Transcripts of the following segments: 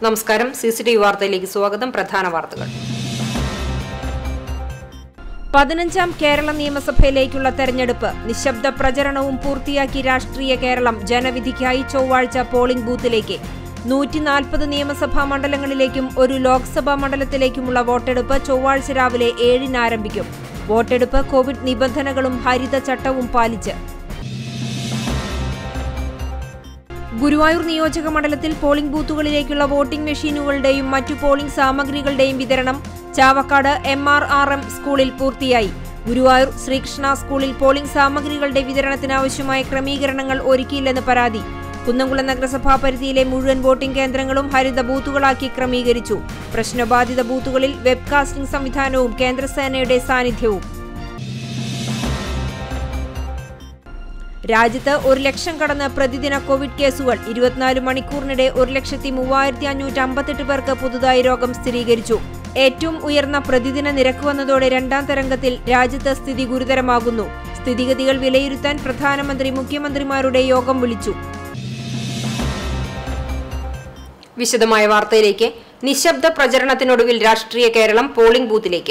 നമസ്കാരം C C T V വാർത്തയിലേക്ക് സ്വാഗതം പ്രധാന വാർത്തകൾ പതിനഞ്ചാം കേരള നിയമസഭയിലേക്കുള്ള തെരഞ്ഞെടുപ്പ് നിശബ്ദ പ്രചരണവും പൂർത്തിയാക്കി രാഷ്ട്രീയ കേരളം ജനവിധിക്കായി ചൊവ്വാഴ്ച പോളിംഗ് ബൂത്തിലേക്ക് നൂറ്റി നാൽപ്പത് നിയമസഭാ മണ്ഡലങ്ങളിലേക്കും ഒരു ലോക്സഭാ മണ്ഡലത്തിലേക്കുമുള്ള വോട്ടെടുപ്പ് ചൊവ്വാഴ്ച രാവിലെ ഏഴിന് ആരംഭിക്കും വോട്ടെടുപ്പ് കോവിഡ് നിബന്ധനകളും ഹരിത ചട്ടവും പാലിച്ച് ഗുരുവായൂർ നിയോജക മണ്ഡലത്തിൽ പോളിംഗ് ബൂത്തുകളിലേക്കുള്ള വോട്ടിംഗ് മെഷീനുകളുടെയും മറ്റു പോളിംഗ് സാമഗ്രികളുടെയും വിതരണം Chavakkad M R R M സ്കൂളിൽ പൂർത്തിയായി ഗുരുവായൂർ ശ്രീകൃഷ്ണ സ്കൂളിൽ പോളിംഗ് സാമഗ്രികളുടെ വിതരണത്തിനാവശ്യമായ ക്രമീകരണങ്ങൾ ഒരുക്കിയില്ലെന്ന് പരാതി കുന്നംകുളം നഗരസഭാ പരിധിയിലെ മുഴുവൻ വോട്ടിംഗ് കേന്ദ്രങ്ങളും ഹരിത ബൂത്തുകളാക്കി ക്രമീകരിച്ചു പ്രശ്നബാധിത ബൂത്തുകളിൽ വെബ്കാസ്റ്റിംഗ് സംവിധാനവും കേന്ദ്രസേനയുടെ സാന്നിധ്യവും രാജ്യത്ത് ഒരു ലക്ഷം കടന്ന് പ്രതിദിന കോവിഡ് കേസുകൾ ഇരുപത്തിനാല് മണിക്കൂറിനിടെ ഒരു ലക്ഷത്തി മൂവായിരത്തി അഞ്ഞൂറ്റി അമ്പത്തെട്ട് പേർക്ക് പുതുതായി രോഗം സ്ഥിരീകരിച്ചു ഏറ്റവും ഉയർന്ന പ്രതിദിന നിരക്ക് വന്നതോടെ രണ്ടാം തരംഗത്തിൽ രാജ്യത്ത് സ്ഥിതി ഗുരുതരമാകുന്നു സ്ഥിതിഗതികൾ വിലയിരുത്താൻ പ്രധാനമന്ത്രി മുഖ്യമന്ത്രിമാരുടെ യോഗം വിളിച്ചു വിശദമായ വാർത്തയിലേക്ക് നിശബ്ദ പ്രചരണത്തിനൊടുവിൽ രാഷ്ട്രീയ കേരളം പോളിംഗ് ബൂത്തിലേക്ക്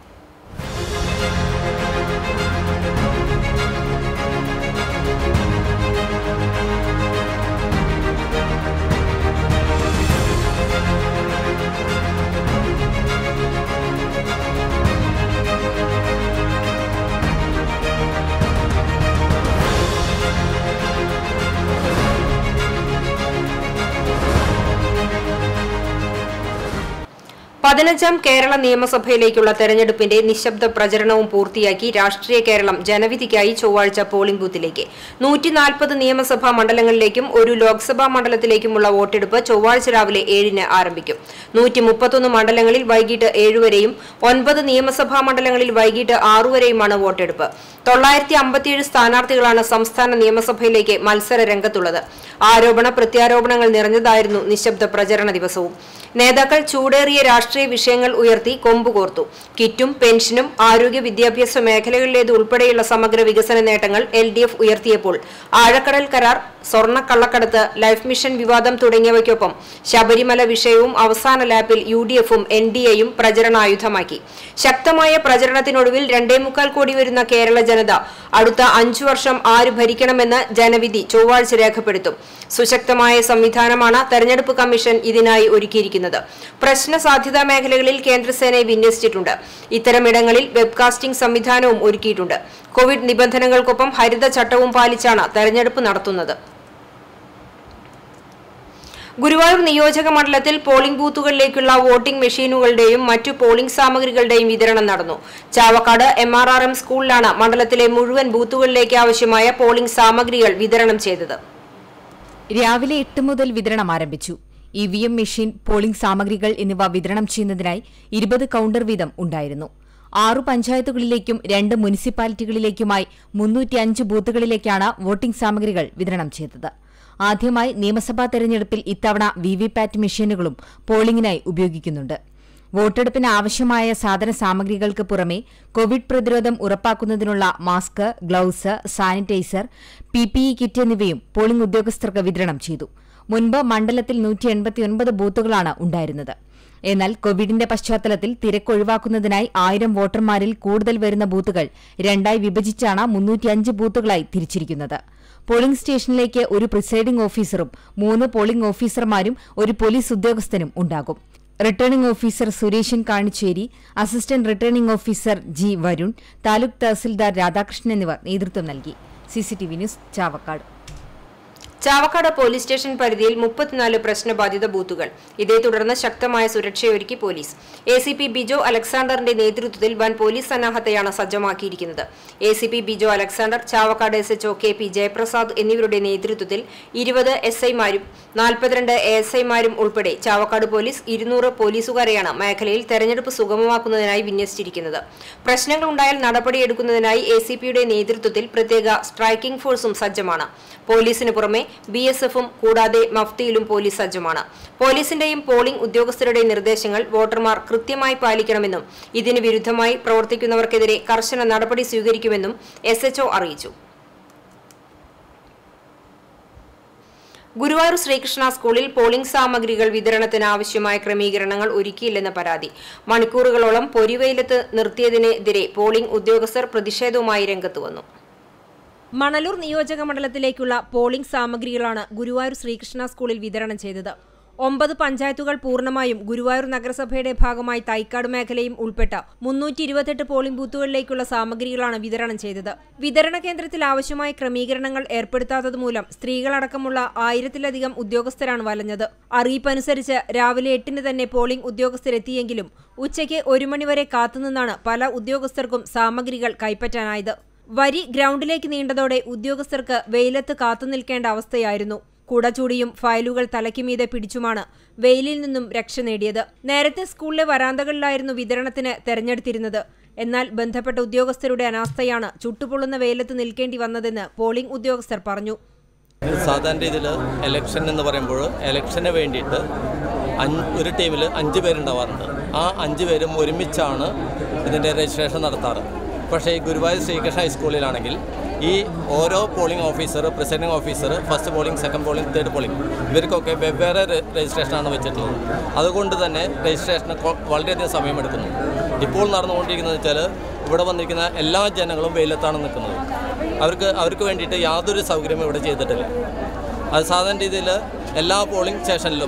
പതിനഞ്ചാം കേരള നിയമസഭയിലേക്കുള്ള തെരഞ്ഞെടുപ്പിന്റെ നിശബ്ദ പ്രചരണവും പൂർത്തിയാക്കി രാഷ്ട്രീയ കേരളം ജനവിധിക്കായി ചൊവ്വാഴ്ച പോളിംഗ് ബൂത്തിലേക്ക് നൂറ്റി നാൽപ്പത് നിയമസഭാ മണ്ഡലങ്ങളിലേക്കും ഒരു ലോക്സഭാ മണ്ഡലത്തിലേക്കുമുള്ള വോട്ടെടുപ്പ് ചൊവ്വാഴ്ച രാവിലെ ഏഴിന് ആരംഭിക്കും നൂറ്റി മുപ്പത്തൊന്ന് മണ്ഡലങ്ങളിൽ വൈകിട്ട് ഏഴുവരെയും ഒൻപത് നിയമസഭാ മണ്ഡലങ്ങളിൽ വൈകിട്ട് ആറുവരെയുമാണ് വോട്ടെടുപ്പ് തൊള്ളായിരത്തി അമ്പത്തിയേഴ് സ്ഥാനാർത്ഥികളാണ് സംസ്ഥാന നിയമസഭയിലേക്ക് മത്സര രംഗത്തുള്ളത് ആരോപണ പ്രത്യാരോപണങ്ങൾ നിറഞ്ഞതായിരുന്നു നിശബ്ദ പ്രചരണ ദിവസവും നേതാക്കൾ ചൂടേറിയ രാഷ്ട്രീയ വിഷയങ്ങൾ ഉയർത്തി കൊമ്പുകോർത്തു കിറ്റും പെൻഷനും ആരോഗ്യ വിദ്യാഭ്യാസ മേഖലകളിലേത് ഉൾപ്പെടെയുള്ള സമഗ്ര വികസന നേട്ടങ്ങൾ എൽ ഡി എഫ് ഉയർത്തിയപ്പോൾ ആഴക്കടൽ കരാർ സ്വർണ്ണക്കള്ളക്കടത്ത് ലൈഫ് മിഷൻ വിവാദം തുടങ്ങിയവയ്ക്കൊപ്പം ശബരിമല വിഷയവും അവസാന ലാപ്പിൽ യു ഡി എഫും എൻ ഡി എയും പ്രചരണായുധമാക്കി ശക്തമായ പ്രചരണത്തിനൊടുവിൽ രണ്ടേ മുക്കാൽ കോടി വരുന്ന കേരള ജനത അടുത്ത അഞ്ചു വർഷം ആര് ഭരിക്കണമെന്ന് ജനവിധി ചൊവ്വാഴ്ച രേഖപ്പെടുത്തും സുശക്തമായ സംവിധാനമാണ് തെരഞ്ഞെടുപ്പ് കമ്മീഷൻ ഇതിനായി ഒരുക്കിയിരിക്കുന്നത് പ്രശ്ന സാധ്യതാ മേഖലകളിൽ കേന്ദ്രസേനയെ വിന്യസിച്ചിട്ടുണ്ട് ഇത്തരമിടങ്ങളിൽ വെബ്കാസ്റ്റിംഗ് സംവിധാനവും ഒരുക്കിയിട്ടുണ്ട് കോവിഡ് നിബന്ധനകൾക്കൊപ്പം ഹരിത ചട്ടവും പാലിച്ചാണ് തെരഞ്ഞെടുപ്പ് നടത്തുന്നത് ഗുരുവായൂർ നിയോജക മണ്ഡലത്തിൽ പോളിംഗ് ബൂത്തുകളിലേക്കുള്ള വോട്ടിംഗ് മെഷീനുകളുടെയും മറ്റു പോളിംഗ് സാമഗ്രികളുടെയും വിതരണം നടന്നു Chavakkad M R R M സ്കൂളിലാണ് മണ്ഡലത്തിലെ മുഴുവൻ ബൂത്തുകളിലേക്ക് ആവശ്യമായ പോളിംഗ് സാമഗ്രികൾ വിതരണം ചെയ്തത് രാവിലെ എട്ട് മുതൽ വിതരണം ആരംഭിച്ചു E V M machine polling സാമഗ്രികൾ എന്നിവ വിതരണം ചെയ്യുന്നതിനായി ഇരുപത് കൌണ്ടർ വീതം ഉണ്ടായിരുന്നു ആറു പഞ്ചായത്തുകളിലേക്കും രണ്ട് മുനിസിപ്പാലിറ്റികളിലേക്കുമായി മുന്നൂറ്റിയഞ്ച് ബൂത്തുകളിലേക്കാണ് വോട്ടിംഗ് സാമഗ്രികൾ വിതരണം ചെയ്തത് ആദ്യമായി നിയമസഭാ തെരഞ്ഞെടുപ്പിൽ ഇത്തവണ വിവിപാറ്റ് മെഷീനുകളും പോളിംഗിനായി ഉപയോഗിക്കുന്നുണ്ട് വോട്ടെടുപ്പിന് ആവശ്യമായ സാധന സാമഗ്രികൾക്ക് പുറമെ കോവിഡ് പ്രതിരോധം ഉറപ്പാക്കുന്നതിനുള്ള mask gloves sanitiser P P E kit എന്നിവയും പോളിംഗ് ഉദ്യോഗസ്ഥർക്ക് വിതരണം ചെയ്തു മുൻപ് മണ്ഡലത്തിൽ നൂറ്റി എൺപത്തിയൊൻപത് ബൂത്തുകളാണ് ഉണ്ടായിരുന്നത് എന്നാൽ കോവിഡിന്റെ പശ്ചാത്തലത്തിൽ തിരക്ക് ഒഴിവാക്കുന്നതിനായി ആയിരം വോട്ടർമാരിൽ കൂടുതൽ വരുന്ന ബൂത്തുകൾ രണ്ടായി വിഭജിച്ചാണ് മുന്നൂറ്റിയഞ്ച് ബൂത്തുകളായി തിരിച്ചിരിക്കുന്നത് പോളിംഗ് സ്റ്റേഷനിലേക്ക് ഒരു പ്രിസൈഡിംഗ് ഓഫീസറും മൂന്ന് പോളിംഗ് ഓഫീസർമാരും ഒരു പോലീസ് ഉദ്യോഗസ്ഥനും ഉണ്ടാകും returning officer Sureshan Kanicheri assistant returning officer G Varun taluk tahsildar Radhakrishnan എന്നിവർ നേതൃത്വം നൽകി CCTV news Chavakkad Chavakkad police station പരിധിയിൽ മുപ്പത്തിനാല് പ്രശ്നബാധിത ബൂത്തുകൾ ഇതേ തുടർന്ന് ശക്തമായ സുരക്ഷയൊരുക്കി police A C P Bijo അലക്സാണ്ടറിന്റെ നേതൃത്വത്തിൽ വൻ പോലീസ് സന്നാഹത്തെയാണ് സജ്ജമാക്കിയിരിക്കുന്നത് A C P Bijo Alexander Chavakkad S H O K P Jayaprasad എന്നിവരുടെ നേതൃത്വത്തിൽ ഇരുപത് എസ് ഐമാരും നാൽപ്പത്തിരണ്ട് എ എസ് ഐമാരും ഉൾപ്പെടെ ചാവക്കാട് പോലീസ് ഇരുന്നൂറ് പോലീസുകാരെയാണ് മേഖലയിൽ തെരഞ്ഞെടുപ്പ് സുഗമമാക്കുന്നതിനായി വിന്യസിച്ചിരിക്കുന്നത് പ്രശ്നങ്ങൾ ഉണ്ടായാൽ നടപടിയെടുക്കുന്നതിനായി എ സി പിയുടെ നേതൃത്വത്തിൽ പ്രത്യേക സ്ട്രൈക്കിംഗ് ഫോഴ്സും സജ്ജമാണ് പോലീസിന് പുറമെ ബി എസ് എഫും കൂടാതെ മഫ്തിയിലും പോലീസ് സജ്ജമാണ് പോലീസിന്റെയും പോളിംഗ് ഉദ്യോഗസ്ഥരുടെയും നിർദ്ദേശങ്ങൾ വോട്ടർമാർ കൃത്യമായി പാലിക്കണമെന്നും ഇതിന് വിരുദ്ധമായി പ്രവർത്തിക്കുന്നവർക്കെതിരെ കർശന നടപടി സ്വീകരിക്കുമെന്നും എസ് അറിയിച്ചു ഗുരുവായൂർ ശ്രീകൃഷ്ണ സ്കൂളിൽ പോളിംഗ് സാമഗ്രികൾ വിതരണത്തിന് ആവശ്യമായ ക്രമീകരണങ്ങൾ ഒരുക്കിയില്ലെന്ന പരാതി മണിക്കൂറുകളോളം പൊരിവെയിലത്ത് നിർത്തിയതിനെതിരെ പോളിംഗ് ഉദ്യോഗസ്ഥർ പ്രതിഷേധവുമായി രംഗത്ത് വന്നു മണലൂർ നിയോജക മണ്ഡലത്തിലേക്കുള്ള പോളിംഗ് സാമഗ്രികളാണ് ഗുരുവായൂർ ശ്രീകൃഷ്ണ സ്കൂളിൽ വിതരണം ചെയ്തത് ഒമ്പത് പഞ്ചായത്തുകൾ പൂർണ്ണമായും ഗുരുവായൂർ നഗരസഭയുടെ ഭാഗമായി തൈക്കാട് മേഖലയും ഉൾപ്പെട്ട മുന്നൂറ്റി ഇരുപത്തെട്ട് പോളിംഗ് ബൂത്തുകളിലേക്കുള്ള സാമഗ്രികളാണ് വിതരണം ചെയ്തത് വിതരണ കേന്ദ്രത്തിൽ ആവശ്യമായ ക്രമീകരണങ്ങൾ ഏർപ്പെടുത്താത്തതുമൂലം സ്ത്രീകളടക്കമുള്ള ആയിരത്തിലധികം ഉദ്യോഗസ്ഥരാണ് വലഞ്ഞത് അറിയിപ്പനുസരിച്ച് രാവിലെ എട്ടിന് തന്നെ പോളിംഗ് ഉദ്യോഗസ്ഥരെത്തിയെങ്കിലും ഉച്ചയ്ക്ക് ഒരു മണിവരെ കാത്തുനിന്നാണ് പല ഉദ്യോഗസ്ഥർക്കും സാമഗ്രികൾ കൈപ്പറ്റാനായത് വരി ഗ്രൗണ്ടിലേക്ക് നീണ്ടതോടെ ഉദ്യോഗസ്ഥർക്ക് വെയിലത്ത് കാത്തുനിൽക്കേണ്ട അവസ്ഥയായിരുന്നു കുടചൂടിയും ഫയലുകൾ തലയ്ക്കുമീതെ പിടിച്ചുമാണ് വെയിലിൽ നിന്നും രക്ഷ നേടിയത് നേരത്തെ സ്കൂളിലെ വരാന്തകളിലായിരുന്നു വിതരണത്തിന് തെരഞ്ഞെടുത്തിരുന്നത് എന്നാൽ ബന്ധപ്പെട്ട ഉദ്യോഗസ്ഥരുടെ അനാസ്ഥയാണ് ചുട്ടുപൊള്ളുന്ന വെയിലത്ത് നിൽക്കേണ്ടി വന്നതെന്ന് പോളിംഗ് ഉദ്യോഗസ്ഥർ പറഞ്ഞു സാധാരണ രീതിയിൽ ഇലക്ഷൻ എന്ന് പറയുമ്പോൾ ഇലക്ഷന് വേണ്ടിയിട്ട് അഞ്ച് ഒരു ടീമിൽ അഞ്ച് പേരുണ്ടാവാറുണ്ട് ആ അഞ്ച് പേരും ഒരുമിച്ചാണ് ഇതിൻ്റെ രജിസ്ട്രേഷൻ നടത്താറ് പക്ഷേ ഈ ഗുരുവായൂർ ശ്രീകൃഷ്ണ ഹൈസ്കൂളിലാണെങ്കിൽ ഈ ഓരോ polling officer presiding officer first polling second polling third polling ഇവർക്കൊക്കെ വെവ്വേറെ രെ- രജിസ്ട്രേഷനാണ് വെച്ചിട്ടുള്ളത് അതുകൊണ്ട് തന്നെ രജിസ്ട്രേഷന് കൊ- വളരെയധികം സമയമെടുക്കുന്നു ഇപ്പോൾ നടന്നുകൊണ്ടിരിക്കുന്നത് വെച്ചാൽ ഇവിടെ വന്നിരിക്കുന്ന എല്ലാ ജനങ്ങളും വെയിലത്താണ് നിൽക്കുന്നത് അവർക്ക് അവർക്ക് വേണ്ടിയിട്ട് യാതൊരു സൗകര്യവും ഇവിടെ ചെയ്തിട്ടില്ല അത് സാധാരണ രീതിയിൽ എല്ലാ പോളിംഗ് സ്റ്റേഷനിലും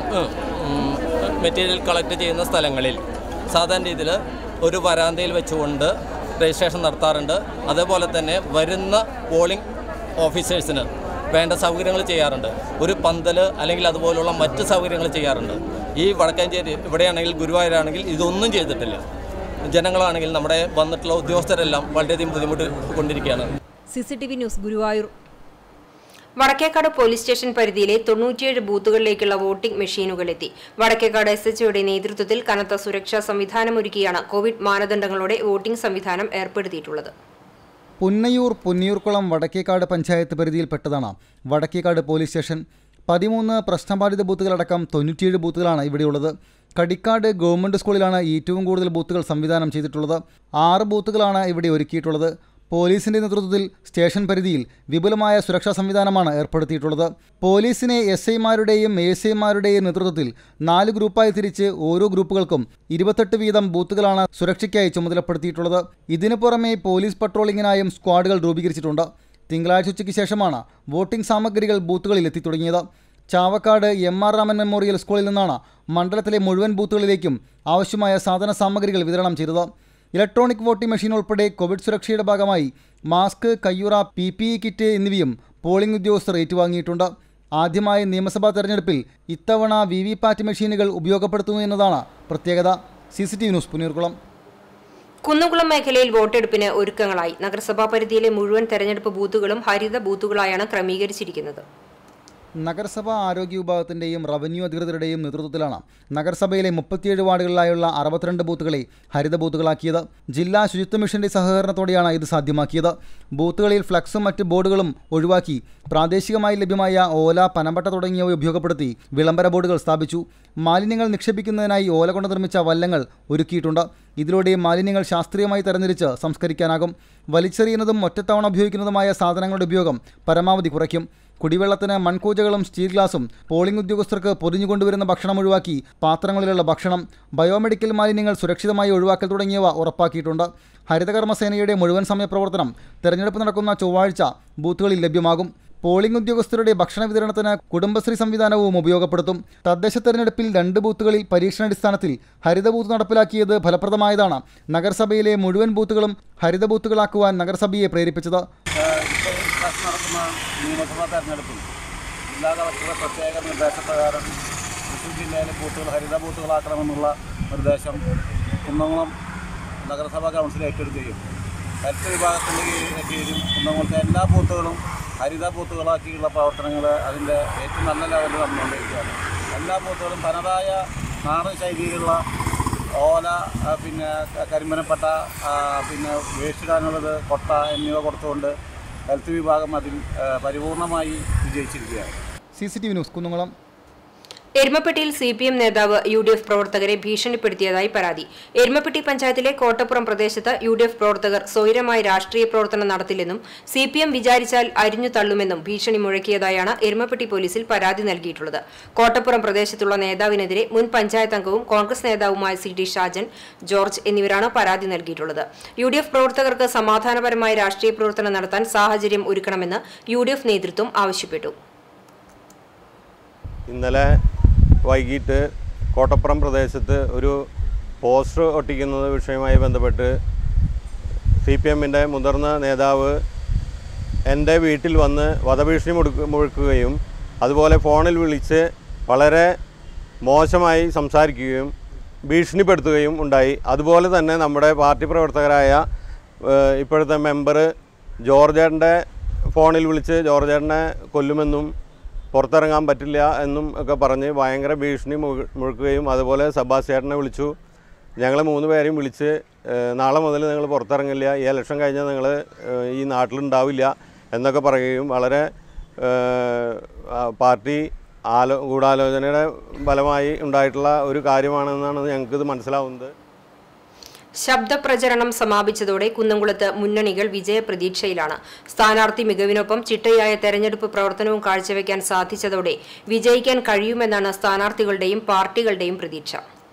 മെറ്റീരിയൽ കളക്ട് ചെയ്യുന്ന സ്ഥലങ്ങളിൽ സാധാരണ രീതിയിൽ ഒരു വരാന്തയിൽ വെച്ചുകൊണ്ട് രജിസ്ട്രേഷൻ നടത്താറുണ്ട് അതേപോലെ തന്നെ വരുന്ന പോളിംഗ് ഓഫീസേഴ്സിന് വേണ്ട സൗകര്യങ്ങൾ ചെയ്യാറുണ്ട് ഒരു പന്തൽ അല്ലെങ്കിൽ അതുപോലുള്ള മറ്റ് സൗകര്യങ്ങൾ ചെയ്യാറുണ്ട് ഈ വടക്കാഞ്ചേരി ഇവിടെയാണെങ്കിൽ ഗുരുവായൂരാണെങ്കിൽ ഇതൊന്നും ചെയ്തിട്ടില്ല ജനങ്ങളാണെങ്കിൽ നമ്മുടെ വന്നിട്ടുള്ള ഉദ്യോഗസ്ഥരെല്ലാം വളരെയധികം ബുദ്ധിമുട്ട് കൊണ്ടിരിക്കുകയാണ് CCTV news Guruvayur Vadakkekad police station പരിധിയിലെ തൊണ്ണൂറ്റിയേഴ് ബൂത്തുകളിലേക്കുള്ള വോട്ടിംഗ് മെഷീനുകൾ എത്തി വടക്കേക്കാട് എസ് എച്ച്ഒയുടെ നേതൃത്വത്തിൽ കനത്ത സുരക്ഷാ സംവിധാനമൊരുക്കിയാണ് കോവിഡ് മാനദണ്ഡങ്ങളോടെ വോട്ടിംഗ് സംവിധാനം ഏർപ്പെടുത്തിയിട്ടുള്ളത് പുന്നയൂർ പുന്നിയൂർക്കുളം വടക്കേക്കാട് പഞ്ചായത്ത് പരിധിയിൽപ്പെട്ടതാണ് വടക്കേക്കാട് പോലീസ് സ്റ്റേഷൻ പതിമൂന്ന് പ്രശ്നബാധിത ബൂത്തുകളടക്കം തൊണ്ണൂറ്റിയേഴ് ബൂത്തുകളാണ് ഇവിടെയുള്ളത് കടിക്കാട് ഗവൺമെൻറ് സ്കൂളിലാണ് ഏറ്റവും കൂടുതൽ ബൂത്തുകൾ സംവിധാനം ചെയ്തിട്ടുള്ളത് ആറ് ബൂത്തുകളാണ് ഇവിടെ ഒരുക്കിയിട്ടുള്ളത് പോലീസിന്റെ നേതൃത്വത്തിൽ സ്റ്റേഷൻ പരിധിയിൽ വിപുലമായ സുരക്ഷാ സംവിധാനമാണ് ഏർപ്പെടുത്തിയിട്ടുള്ളത് പോലീസിനെ എസ് ഐമാരുടെയും എ എസ് ഐമാരുടെയും നേതൃത്വത്തിൽ നാല് ഗ്രൂപ്പായി തിരിച്ച് ഓരോ ഗ്രൂപ്പുകൾക്കും ഇരുപത്തെട്ട് വീതം ബൂത്തുകളാണ് സുരക്ഷയ്ക്കായി ചുമതലപ്പെടുത്തിയിട്ടുള്ളത് ഇതിനു പുറമെ പോലീസ് പട്രോളിങ്ങിനായും സ്ക്വാഡുകൾ രൂപീകരിച്ചിട്ടുണ്ട് തിങ്കളാഴ്ച ഉച്ചയ്ക്ക് ശേഷമാണ് വോട്ടിംഗ് സാമഗ്രികൾ ബൂത്തുകളിൽ എത്തിത്തുടങ്ങിയത് Chavakkad M R Raman memorial സ്കൂളിൽ നിന്നാണ് മണ്ഡലത്തിലെ മുഴുവൻ ബൂത്തുകളിലേക്കും ആവശ്യമായ സാധന സാമഗ്രികൾ വിതരണം ചെയ്തത് ഇലക്ട്രോണിക് വോട്ടിംഗ് മെഷീൻ ഉൾപ്പെടെ കോവിഡ് സുരക്ഷയുടെ ഭാഗമായി മാസ്ക് കയ്യുറ പി പി ഇ കിറ്റ് എന്നിവയും പോളിംഗ് ഉദ്യോഗസ്ഥർ ഏറ്റുവാങ്ങിയിട്ടുണ്ട് ആദ്യമായി നിയമസഭാ തെരഞ്ഞെടുപ്പിൽ ഇത്തവണ വി വി പാറ്റ് മെഷീനുകൾ ഉപയോഗപ്പെടുത്തുന്നു എന്നതാണ് പ്രത്യേകത C C T V news Punnayurkulam Kunnamkulam മേഖലയിൽ വോട്ടെടുപ്പിന് ഒരുക്കങ്ങളായി നഗരസഭാ പരിധിയിലെ മുഴുവൻ തെരഞ്ഞെടുപ്പ് ബൂത്തുകളും ഹരിത ബൂത്തുകളായാണ് ക്രമീകരിച്ചിരിക്കുന്നത് നഗരസഭാ ആരോഗ്യ വിഭാഗത്തിൻ്റെയും റവന്യൂ അധികൃതരുടെയും നേതൃത്വത്തിലാണ് നഗരസഭയിലെ മുപ്പത്തിയേഴ് വാർഡുകളിലായുള്ള അറുപത്തിരണ്ട് ബൂത്തുകളെ ഹരിത ബൂത്തുകളാക്കിയത് ജില്ലാ ശുചിത്വ മിഷന്റെ സഹകരണത്തോടെയാണ് ഇത് സാധ്യമാക്കിയത് ബൂത്തുകളിൽ ഫ്ലക്സും മറ്റ് ബോർഡുകളും ഒഴിവാക്കി പ്രാദേശികമായി ലഭ്യമായ ഓല പനമ്പട്ട തുടങ്ങിയവ ഉപയോഗപ്പെടുത്തി വിളംബര ബോർഡുകൾ സ്ഥാപിച്ചു മാലിന്യങ്ങൾ നിക്ഷേപിക്കുന്നതിനായി ഓല കൊണ്ട് നിർമ്മിച്ച വല്ലങ്ങൾ ഒരുക്കിയിട്ടുണ്ട് ഇതിലൂടെ മാലിന്യങ്ങൾ ശാസ്ത്രീയമായി തരംതിരിച്ച് സംസ്കരിക്കാനാകും വലിച്ചെറിയുന്നതും ഒറ്റത്തവണ ഉപയോഗിക്കുന്നതുമായ സാധനങ്ങളുടെ ഉപയോഗം പരമാവധി കുറയ്ക്കും കുടിവെള്ളത്തിന് മൺകൂജകളും സ്റ്റീൽ ഗ്ലാസും പോളിംഗ് ഉദ്യോഗസ്ഥർക്ക് പൊതിഞ്ഞുകൊണ്ടുവരുന്ന ഭക്ഷണം ഒഴിവാക്കി പാത്രങ്ങളിലുള്ള ഭക്ഷണം ബയോമെഡിക്കൽ മാലിന്യങ്ങൾ സുരക്ഷിതമായി ഒഴിവാക്കൽ തുടങ്ങിയവ ഉറപ്പാക്കിയിട്ടുണ്ട് ഹരിതകർമ്മസേനയുടെ മുഴുവൻ സമയ പ്രവർത്തനം തെരഞ്ഞെടുപ്പ് നടക്കുന്ന ചൊവ്വാഴ്ച ബൂത്തുകളിൽ ലഭ്യമാകും പോളിംഗ് ഉദ്യോഗസ്ഥരുടെ ഭക്ഷണ വിതരണത്തിന് കുടുംബശ്രീ സംവിധാനവും ഉപയോഗപ്പെടുത്തും തദ്ദേശ തെരഞ്ഞെടുപ്പിൽ രണ്ട് ബൂത്തുകളിൽ പരീക്ഷണാടിസ്ഥാനത്തിൽ ഹരിത ബൂത്ത് നടപ്പിലാക്കിയത് ഫലപ്രദമായതാണ് നഗരസഭയിലെ മുഴുവൻ ബൂത്തുകളും ഹരിത ബൂത്തുകളാക്കുവാൻ നഗരസഭയെ പ്രേരിപ്പിച്ചത് ഇപ്രാവശ്യം നടക്കുന്ന നിയമസഭാ തെരഞ്ഞെടുപ്പിൽ ജില്ലാ കളക്ടറുടെ പ്രത്യേക നിർദ്ദേശപ്രകാരം തൃശ്ശൂർ ജില്ലയിലെ ബൂത്തുകൾ ഹരിത ബൂത്തുകളാക്കണമെന്നുള്ള നിർദ്ദേശം കുന്നംകുളം നഗരസഭാ കൗൺസിൽ ഏറ്റെടുക്കുകയും ഹരിത വിഭാഗത്തിൻ്റെ കീഴിൽ കീഴിൽ കുന്നംകുളത്തെ എല്ലാ ബൂത്തുകളും ഹരിത ബൂത്തുകളാക്കിയുള്ള പ്രവർത്തനങ്ങൾ അതിൻ്റെ ഏറ്റവും നല്ല ലെവലിൽ നടന്നുകൊണ്ടിരിക്കുകയാണ് എല്ലാ ബൂത്തുകളും തനതായ നാടൻ ശൈലിയിലുള്ള ഓല ആ, പിന്നെ ക- കരിമ്പനപ്പട്ട ആ, പിന്നെ വേസ്റ്റിടാനുള്ളത് കൊട്ട എന്നിവ കൊടുത്തുകൊണ്ട് ഹെൽത്ത് വിഭാഗം അതിൽ ആ, പരിപൂർണമായി വിജയിച്ചിരിക്കുകയാണ് C C T V news Kunnamkulam എരുമപ്പെട്ടിയിൽ സി പി എം നേതാവ് യു ഡി എഫ് പ്രവർത്തകരെ ഭീഷണിപ്പെടുത്തിയതായി പരാതി എരുമപ്പെട്ടി പഞ്ചായത്തിലെ കോട്ടപ്പുറം പ്രദേശത്ത് യു ഡി എഫ് പ്രവർത്തകർ സ്വൈരമായി രാഷ്ട്രീയ പ്രവർത്തനം നടത്തില്ലെന്നും സി പി എം വിചാരിച്ചാൽ അരിഞ്ഞു തള്ളുമെന്നും ഭീഷണി മുഴക്കിയതായാണ് എരുമപ്പെട്ടി പോലീസിൽ പരാതി നൽകിയിട്ടുള്ളത് കോട്ടപ്പുറം പ്രദേശത്തുള്ള നേതാവിനെതിരെ മുൻ പഞ്ചായത്ത് അംഗവും കോൺഗ്രസ് നേതാവുമായ സി ടി ഷാജൻ ജോർജ് എന്നിവരാണ് പരാതി നൽകിയിട്ടുള്ളത് യു ഡി എഫ് പ്രവർത്തകർക്ക് സമാധാനപരമായ രാഷ്ട്രീയ പ്രവർത്തനം നടത്താൻ സാഹചര്യം ഒരുക്കണമെന്ന് യു ഡി എഫ് നേതൃത്വം ആവശ്യപ്പെട്ടു ഇന്നലെ വൈകിട്ട് കോട്ടപ്പുറം പ്രദേശത്ത് ഒരു പോസ്റ്റർ ഒട്ടിക്കുന്നത് വിഷയവുമായി ബന്ധപ്പെട്ട് സി പി എമ്മിൻ്റെ മുതിർന്ന നേതാവ് എൻ്റെ വീട്ടിൽ വന്ന് വധഭീഷണി മുടുക്ക് മുഴക്കുകയും അതുപോലെ ഫോണിൽ വിളിച്ച് വളരെ മോശമായി സംസാരിക്കുകയും ഭീഷണിപ്പെടുത്തുകയും ഉണ്ടായി അതുപോലെ തന്നെ നമ്മുടെ പാർട്ടി പ്രവർത്തകരായ ഏഹ്, ഇപ്പോഴത്തെ മെമ്പർ ജോർജേട്ടൻ്റെ ഫോണിൽ വിളിച്ച് ജോർജേട്ടനെ കൊല്ലുമെന്നും പുറത്തിറങ്ങാൻ പറ്റില്ല എന്നും ഒക്കെ പറഞ്ഞ് ഭയങ്കര ഭീഷണി മുഴ- മുഴക്കുകയും അതുപോലെ സബാസ്റ്റേട്ടനെ വിളിച്ചു ഞങ്ങൾ മൂന്ന് പേരെയും വിളിച്ച് ഏഹ്, നാളെ മുതൽ നിങ്ങൾ പുറത്തിറങ്ങില്ല ഈ ഇലക്ഷൻ കഴിഞ്ഞാൽ നിങ്ങൾ ഈ നാട്ടിലുണ്ടാവില്ല എന്നൊക്കെ പറയുകയും വളരെ ഏഹ്, ആ, പാർട്ടി ആലോ ഗൂഢാലോചനയുടെ ഫലമായി ഉണ്ടായിട്ടുള്ള ഒരു കാര്യമാണെന്നാണ് ഞങ്ങൾക്കിത് മനസ്സിലാവുന്നത് ശബ്ദപ്രചരണം സമാപിച്ചതോടെ കുന്നംകുളത്ത് മുന്നണികൾ വിജയപ്രതീക്ഷയിലാണ് സ്ഥാനാർത്ഥി മികവിനൊപ്പം ചിട്ടയായ തെരഞ്ഞെടുപ്പ് പ്രവർത്തനവും കാഴ്ചവെക്കാൻ സാധിച്ചതോടെ വിജയിക്കാൻ കഴിയുമെന്നാണ് സ്ഥാനാർത്ഥികളുടെയും പാർട്ടികളുടെയും പ്രതീക്ഷ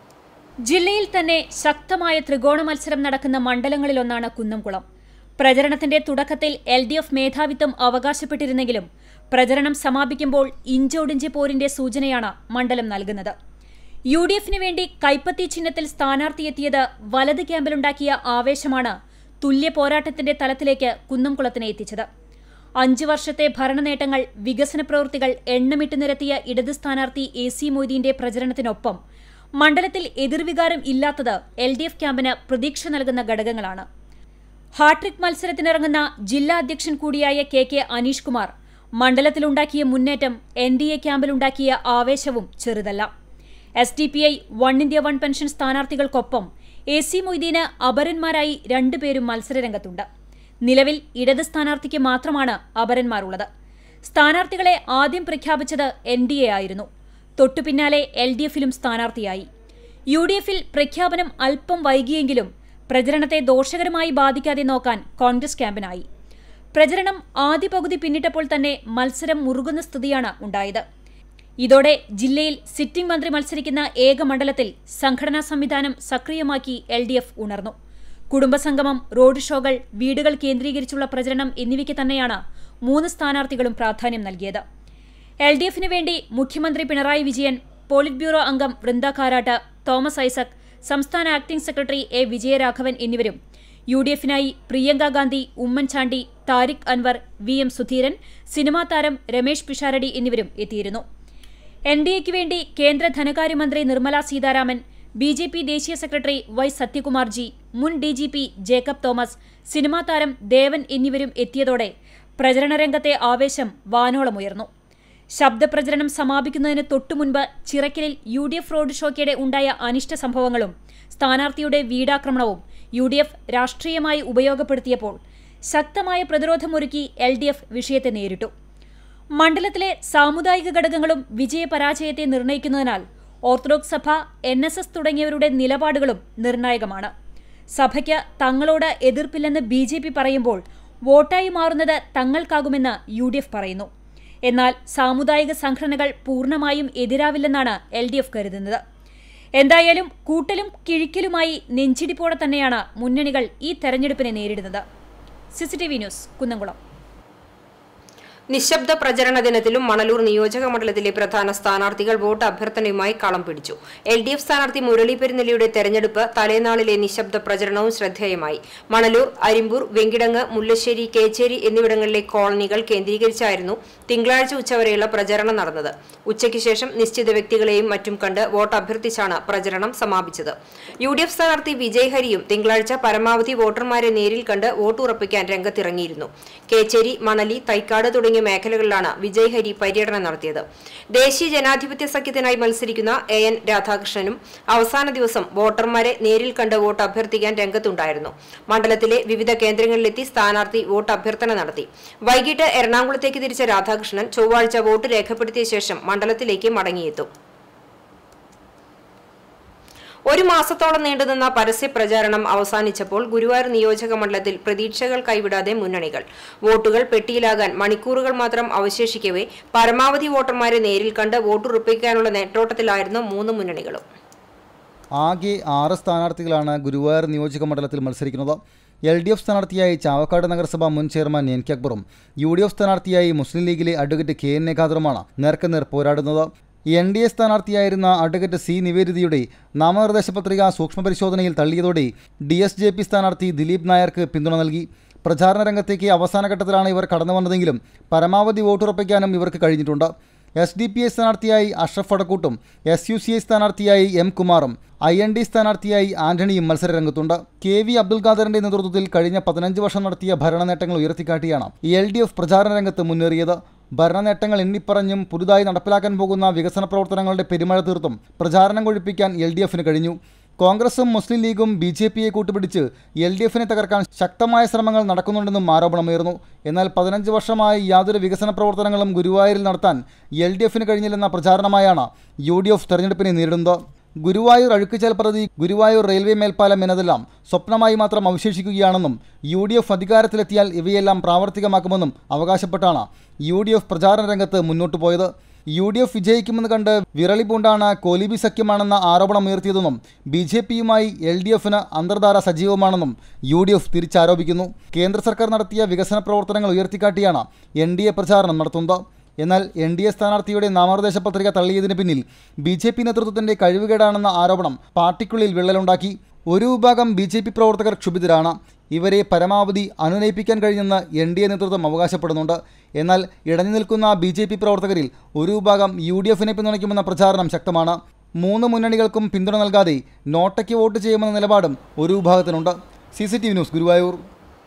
ജില്ലയിൽ തന്നെ ശക്തമായ ത്രികോണ മത്സരം നടക്കുന്ന മണ്ഡലങ്ങളിലൊന്നാണ് കുന്നംകുളം പ്രചരണത്തിന്റെ തുടക്കത്തിൽ എൽ ഡി എഫ് മേധാവിത്വം അവകാശപ്പെട്ടിരുന്നെങ്കിലും പ്രചരണം സമാപിക്കുമ്പോൾ ഇഞ്ചോടിഞ്ച് പോരിന്റെ സൂചനയാണ് മണ്ഡലം നൽകുന്നത് യു ഡി എഫിന് വേണ്ടി കൈപ്പത്തി ചിഹ്നത്തിൽ സ്ഥാനാർത്ഥിയെത്തിയത് വലത് ക്യാമ്പിലുണ്ടാക്കിയ ആവേശമാണ് തുല്യ പോരാട്ടത്തിന്റെ തലത്തിലേക്ക് കുന്നംകുളത്തിനെ എത്തിച്ചത് അഞ്ചു വർഷത്തെ ഭരണനേട്ടങ്ങൾ വികസന പ്രവൃത്തികൾ എണ്ണമിട്ട് നിരത്തിയ ഇടത് സ്ഥാനാർത്ഥി എ സി മൊയ്തീന്റെ പ്രചരണത്തിനൊപ്പം മണ്ഡലത്തിൽ എതിർവികാരം ഇല്ലാത്തത് എൽ ഡി എഫ് ക്യാമ്പിന് പ്രതീക്ഷ നൽകുന്ന ഘടകങ്ങളാണ് ഹാട്രിക് മത്സരത്തിനിറങ്ങുന്ന ജില്ലാ അധ്യക്ഷൻ കൂടിയായ കെ കെ അനീഷ് കുമാർ മണ്ഡലത്തിലുണ്ടാക്കിയ മുന്നേറ്റം എൻ ഡി എ ക്യാമ്പിലുണ്ടാക്കിയ ആവേശവും ചെറുതല്ല S D P I one India one pension സ്ഥാനാർത്ഥികൾക്കൊപ്പം എ സി മൊയ്തീന് അപരന്മാരായി രണ്ടുപേരും മത്സരരംഗത്തുണ്ട് നിലവിൽ ഇടത് സ്ഥാനാർത്ഥിക്ക് മാത്രമാണ് അപരന്മാരുള്ളത് സ്ഥാനാർത്ഥികളെ ആദ്യം പ്രഖ്യാപിച്ചത് എൻ ഡി എ ആയിരുന്നു തൊട്ടുപിന്നാലെ എൽ ഡി എഫിലും സ്ഥാനാർത്ഥിയായി യു ഡി എഫിൽ പ്രഖ്യാപനം അല്പം വൈകിയെങ്കിലും പ്രചരണത്തെ ദോഷകരമായി ബാധിക്കാതെ നോക്കാൻ കോൺഗ്രസ് ക്യാമ്പിനായി പ്രചരണം ആദ്യ പകുതി പിന്നിട്ടപ്പോൾ തന്നെ മത്സരം മുറുകുന്ന സ്ഥിതിയാണ് ഉണ്ടായത് ഇതോടെ ജില്ലയിൽ സിറ്റിംഗ് മന്ത്രി മത്സരിക്കുന്ന ഏക മണ്ഡലത്തിൽ സംഘടനാ സംവിധാനം സക്രിയമാക്കി എൽ ഡി എഫ് ഉണർന്നു കുടുംബസംഗമം റോഡ് ഷോകൾ വീടുകൾ കേന്ദ്രീകരിച്ചുള്ള പ്രചരണം എന്നിവയ്ക്ക് തന്നെയാണ് മൂന്ന് സ്ഥാനാർത്ഥികളും പ്രാധാന്യം നൽകിയത് എൽ ഡി എഫിന് വേണ്ടി മുഖ്യമന്ത്രി പിണറായി വിജയൻ പോളിറ്റ് ബ്യൂറോ അംഗം വൃന്ദ കാരാട്ട് തോമസ് ഐസക് സംസ്ഥാന ആക്ടിംഗ് സെക്രട്ടറി എ വിജയരാഘവൻ എന്നിവരും യു ഡി എഫിനായി Priyanka Gandhi Oommen Chandy Tariq Anwar V M Sudheeran cinema താരം രമേശ് പിഷാരടി എന്നിവരും എത്തിയിരുന്നു എൻ ഡി എക്ക് വേണ്ടി കേന്ദ്ര ധനകാര്യമന്ത്രി Nirmala Sitharaman B J P ദേശീയ സെക്രട്ടറി വൈ സത്യകുമാർ ജി മുൻ D G P Jacob Thomas cinema താരം ദേവൻ എന്നിവരും എത്തിയതോടെ പ്രചരണ രംഗത്തെ ആവേശം വാനോളമുയർന്നു ശബ്ദപ്രചരണം സമാപിക്കുന്നതിന് തൊട്ടുമുൻപ് ചിറക്കലിൽ യു ഡി എഫ് റോഡ് ഷോയ്ക്കിടെ ഉണ്ടായ അനിഷ്ട സംഭവങ്ങളും സ്ഥാനാർത്ഥിയുടെ വീടാക്രമണവും യു ഡി എഫ് രാഷ്ട്രീയമായി ഉപയോഗപ്പെടുത്തിയപ്പോൾ ശക്തമായ പ്രതിരോധമൊരുക്കി എൽ ഡി എഫ് വിഷയത്തെ നേരിട്ടു മണ്ഡലത്തിലെ സാമുദായിക ഘടകങ്ങളും വിജയപരാജയത്തെ നിർണ്ണയിക്കുന്നതിനാൽ ഓർത്തഡോക്സ് സഭ എൻ എസ് എസ് തുടങ്ങിയവരുടെ നിലപാടുകളും നിർണായകമാണ് സഭയ്ക്ക് തങ്ങളോട് എതിർപ്പില്ലെന്ന് ബി ജെ പി പറയുമ്പോൾ വോട്ടായി മാറുന്നത് തങ്ങൾക്കാകുമെന്ന് യു ഡി എഫ് പറയുന്നു എന്നാൽ സാമുദായിക സംഘടനകൾ പൂർണ്ണമായും എതിരാവില്ലെന്നാണ് എൽ ഡി എഫ് കരുതുന്നത് എന്തായാലും കൂട്ടലും കിഴിക്കലുമായി നെഞ്ചിടിപ്പോടെ തന്നെയാണ് മുന്നണികൾ ഈ തെരഞ്ഞെടുപ്പിനെ നേരിടുന്നത് സിസിടിവി ന്യൂസ് കുന്നംകുളം നിശബ്ദ പ്രചരണ ദിനത്തിലും മണലൂർ നിയോജക മണ്ഡലത്തിലെ പ്രധാന സ്ഥാനാർത്ഥികൾ വോട്ട് അഭ്യർത്ഥനയുമായി കളം പിടിച്ചു എൽ ഡി എഫ് സ്ഥാനാർത്ഥി മുരളി പെരുന്നെല്ലിയുടെ തെരഞ്ഞെടുപ്പ് തലേനാളിലെ നിശബ്ദ പ്രചരണവും ശ്രദ്ധേയമായി മണലൂർ അരിമ്പൂർ വെങ്കിടങ്ങ് മുല്ലശ്ശേരി കേച്ചേരി എന്നിവിടങ്ങളിലെ കോളനികൾ കേന്ദ്രീകരിച്ചായിരുന്നു തിങ്കളാഴ്ച ഉച്ചവരെയുള്ള പ്രചരണം നടന്നത് ഉച്ചയ്ക്ക് ശേഷം നിശ്ചിത വ്യക്തികളെയും മറ്റും കണ്ട് വോട്ട് അഭ്യർത്ഥിച്ചാണ് പ്രചരണം സമാപിച്ചത് യു ഡി എഫ് സ്ഥാനാർത്ഥി വിജയ് ഹരിയും തിങ്കളാഴ്ച പരമാവധി വോട്ടർമാരെ നേരിൽ കണ്ട് വോട്ട് ഉറപ്പിക്കാൻ രംഗത്തിറങ്ങിയിരുന്നു കേച്ചേരി മണലി തൈക്കാട് തുടങ്ങിയ മേഖലകളിലാണ് വിജയ് ഹരി പര്യടനം നടത്തിയത് ദേശീയ ജനാധിപത്യ സഖ്യത്തിനായി മത്സരിക്കുന്ന എ എൻ രാധാകൃഷ്ണനും അവസാന ദിവസം വോട്ടർമാരെ നേരിൽ കണ്ട് വോട്ട് അഭ്യർത്ഥിക്കാൻ രംഗത്തുണ്ടായിരുന്നു മണ്ഡലത്തിലെ വിവിധ കേന്ദ്രങ്ങളിലെത്തി സ്ഥാനാർത്ഥി വോട്ട് അഭ്യർത്ഥന നടത്തി വൈകിട്ട് എറണാകുളത്തേക്ക് തിരിച്ച രാധാകൃഷ്ണൻ ചൊവ്വാഴ്ച വോട്ട് രേഖപ്പെടുത്തിയ ശേഷം മണ്ഡലത്തിലേക്ക് മടങ്ങിയെത്തും ഒരു മാസത്തോളം നീണ്ടുനിന്ന പരസ്യ പ്രചാരണം അവസാനിച്ചപ്പോൾ ഗുരുവായൂർ നിയോജക മണ്ഡലത്തിൽ പ്രതീക്ഷകൾ കൈവിടാതെ മുന്നണികൾ വോട്ടുകൾ പെട്ടിയിലാകാൻ മണിക്കൂറുകൾ മാത്രം അവശേഷിക്കവേ പരമാവധി വോട്ടർമാരെ നേരിൽ കണ്ട് വോട്ടുറപ്പിക്കാനുള്ള നെട്ടോട്ടത്തിലായിരുന്നു മൂന്ന് മുന്നണികളും ആകെ ആറ് സ്ഥാനാർത്ഥികളാണ് ഗുരുവായൂർ നിയോജക മണ്ഡലത്തിൽ മത്സരിക്കുന്നത് എൽ ഡി എഫ് സ്ഥാനാർത്ഥിയായി ചാവക്കാട് നഗരസഭ മുൻ ചെയർമാൻ എൻ കെ അക്ബറും യു ഡി എഫ് സ്ഥാനാർത്ഥിയായി മുസ്ലിം ലീഗിലെ അഡ്വക്കേറ്റ് കെ എൻ എ ഖാദറുമാണ് നേർക്കുനേർ പോരാടുന്നത് എൻ ഡി എ സ്ഥാനാർത്ഥിയായിരുന്ന അഡ്വക്കേറ്റ് സി നിവേദിതയുടെ നാമനിർദ്ദേശ പത്രിക സൂക്ഷ്മപരിശോധനയിൽ തള്ളിയതോടെ ഡി എസ് ജെ പി സ്ഥാനാർത്ഥി ദിലീപ് നായർക്ക് പിന്തുണ നൽകി പ്രചാരണ രംഗത്തേക്ക് അവസാന ഘട്ടത്തിലാണ് ഇവർ കടന്നു വന്നതെങ്കിലും പരമാവധി വോട്ടുറപ്പിക്കാനും ഇവർക്ക് കഴിഞ്ഞിട്ടുണ്ട് എസ് ഡി പി ഐ സ്ഥാനാർത്ഥിയായി അഷ്റഫ് വടക്കൂട്ടും എസ് യു സി ഐ സ്ഥാനാർത്ഥിയായി എം കുമാറും ഐ എൻ ഡി സ്ഥാനാർത്ഥിയായി ആന്റണിയും മത്സരരംഗത്തുണ്ട് കെ വി അബ്ദുൽ ഖാദറിന്റെ നേതൃത്വത്തിൽ കഴിഞ്ഞ പതിനഞ്ച് വർഷം നടത്തിയ ഭരണ നേട്ടങ്ങൾ ഉയർത്തിക്കാട്ടിയാണ് എൽ ഡി എഫ് പ്രചാരണ രംഗത്ത് മുന്നേറിയത് ഭരണ നേട്ടങ്ങൾ എണ്ണിപ്പറഞ്ഞും പുതുതായി നടപ്പിലാക്കാൻ പോകുന്ന വികസന പ്രവർത്തനങ്ങളുടെ പെരുമഴ തീർത്തും പ്രചാരണം കൊഴിപ്പിക്കാൻ എൽ ഡി എഫിന് കഴിഞ്ഞു കോൺഗ്രസും മുസ്ലിം ലീഗും ബി ജെ പിയെ കൂട്ടുപിടിച്ച് എൽ ഡി എഫിനെ തകർക്കാൻ ശക്തമായ ശ്രമങ്ങൾ നടക്കുന്നുണ്ടെന്നും ആരോപണമുയർന്നു എന്നാൽ പതിനഞ്ച് വർഷമായി യാതൊരു വികസന പ്രവർത്തനങ്ങളും ഗുരുവായൂരിൽ നടത്താൻ എൽ ഡി എഫിന് കഴിഞ്ഞില്ലെന്ന പ്രചാരണമായാണ് യു ഡി എഫ് തെരഞ്ഞെടുപ്പിനെ നേരിടുന്നത് ഗുരുവായൂർ അഴുക്കുചാൽ പദ്ധതി ഗുരുവായൂർ റെയിൽവേ മേൽപ്പാലം എന്നതെല്ലാം സ്വപ്നമായി മാത്രം അവശേഷിക്കുകയാണെന്നും യു ഡി എഫ് അധികാരത്തിലെത്തിയാൽ ഇവയെല്ലാം പ്രാവർത്തികമാക്കുമെന്നും അവകാശപ്പെട്ടാണ് യു ഡി എഫ് പ്രചാരണ രംഗത്ത് മുന്നോട്ടു പോയത് യു ഡി എഫ് വിജയിക്കുമെന്ന് കണ്ട് വിരളി പൂണ്ടാണ് കോലിബി സഖ്യമാണെന്ന ആരോപണം ഉയർത്തിയതെന്നും ബി ജെ പിയുമായി എൽ ഡി എഫിന് അന്തർധാര സജീവമാണെന്നും യു ഡി എഫ് തിരിച്ചാരോപിക്കുന്നു കേന്ദ്ര സർക്കാർ നടത്തിയ വികസന പ്രവർത്തനങ്ങൾ ഉയർത്തിക്കാട്ടിയാണ് എൻ ഡി എ പ്രചാരണം നടത്തുന്നത് എന്നാൽ എൻ ഡി എ സ്ഥാനാർത്ഥിയുടെ നാമനിർദ്ദേശ പത്രിക തള്ളിയതിന് പിന്നിൽ ബി ജെ പി നേതൃത്വത്തിന്റെ കഴിവുകേടാണെന്ന ആരോപണം പാർട്ടിക്കുള്ളിൽ വിള്ളലുണ്ടാക്കി ഒരു വിഭാഗം ബി ജെ പി പ്രവർത്തകർ ക്ഷുഭിതരാണ് ഇവരെ പരമാവധി അനുനയിപ്പിക്കാൻ കഴിഞ്ഞെന്ന് എൻ ഡി എ നേതൃത്വം അവകാശപ്പെടുന്നുണ്ട് എന്നാൽ ഇടഞ്ഞു നിൽക്കുന്ന ബി ജെ പി പ്രവർത്തകരിൽ ഒരു വിഭാഗം യു ഡി എഫിനെ പിന്തുണയ്ക്കുമെന്ന പ്രചാരണം ശക്തമാണ് മൂന്ന് മുന്നണികൾക്കും പിന്തുണ നൽകാതെ നോട്ടയ്ക്ക് വോട്ട് ചെയ്യുമെന്ന നിലപാടും ഒരു വിഭാഗത്തിനുണ്ട് C C T V news Guruvayur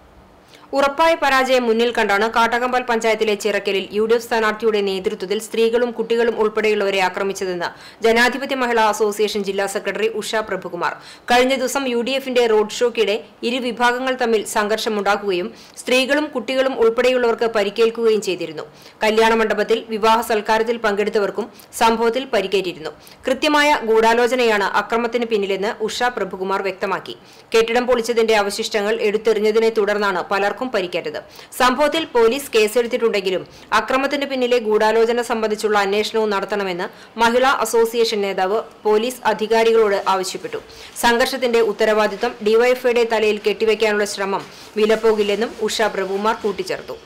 ഉറപ്പായ പരാജയം മുന്നിൽ കണ്ടാണ് കാട്ടകമ്പൽ പഞ്ചായത്തിലെ ചിറക്കലിൽ യു ഡി എഫ് സ്ഥാനാർത്ഥിയുടെ നേതൃത്വത്തിൽ സ്ത്രീകളും കുട്ടികളും ഉൾപ്പെടെയുള്ളവരെ ആക്രമിച്ചതെന്ന് ജനാധിപത്യ മഹിളാ അസോസിയേഷൻ ജില്ലാ സെക്രട്ടറി ഉഷ പ്രഭുകുമാർ കഴിഞ്ഞ ദിവസം യു ഡി എഫിന്റെ റോഡ് ഷോക്കിടെ ഇരു വിഭാഗങ്ങൾ തമ്മിൽ സംഘർഷമുണ്ടാക്കുകയും സ്ത്രീകളും കുട്ടികളും ഉൾപ്പെടെയുള്ളവർക്ക് പരിക്കേൽക്കുകയും ചെയ്തിരുന്നു കല്യാണ മണ്ഡപത്തിൽ വിവാഹ സൽക്കാരത്തിൽ പങ്കെടുത്തവർക്കും സംഭവത്തിൽ പരിക്കേറ്റിരുന്നു കൃത്യമായ ഗൂഢാലോചനയാണ് അക്രമത്തിന് പിന്നിലെന്ന് ഉഷ പ്രഭുകുമാർ വ്യക്തമാക്കി കെട്ടിടം പൊളിച്ചതിന്റെ അവശിഷ്ടങ്ങൾ എടുത്തെറിഞ്ഞതിനെ തുടർന്നാണ് പലർക്കും പരിക്കേറ്റത് സംഭവത്തിൽ പോലീസ് കേസെടുത്തിട്ടുണ്ടെങ്കിലും അക്രമത്തിന് പിന്നിലെ ഗൂഢാലോചന സംബന്ധിച്ചുള്ള അന്വേഷണവും നടത്തണമെന്ന് മഹിളാ അസോസിയേഷൻ നേതാവ് പോലീസ് അധികാരികളോട് ആവശ്യപ്പെട്ടു സംഘർഷത്തിന്റെ ഉത്തരവാദിത്തം ഡിവൈഎഫ്ഐയുടെ തലയിൽ കെട്ടിവെക്കാനുള്ള ശ്രമം വിലപ്പോകില്ലെന്നും ഉഷ പ്രഭുമാർ കൂട്ടിച്ചേർത്തു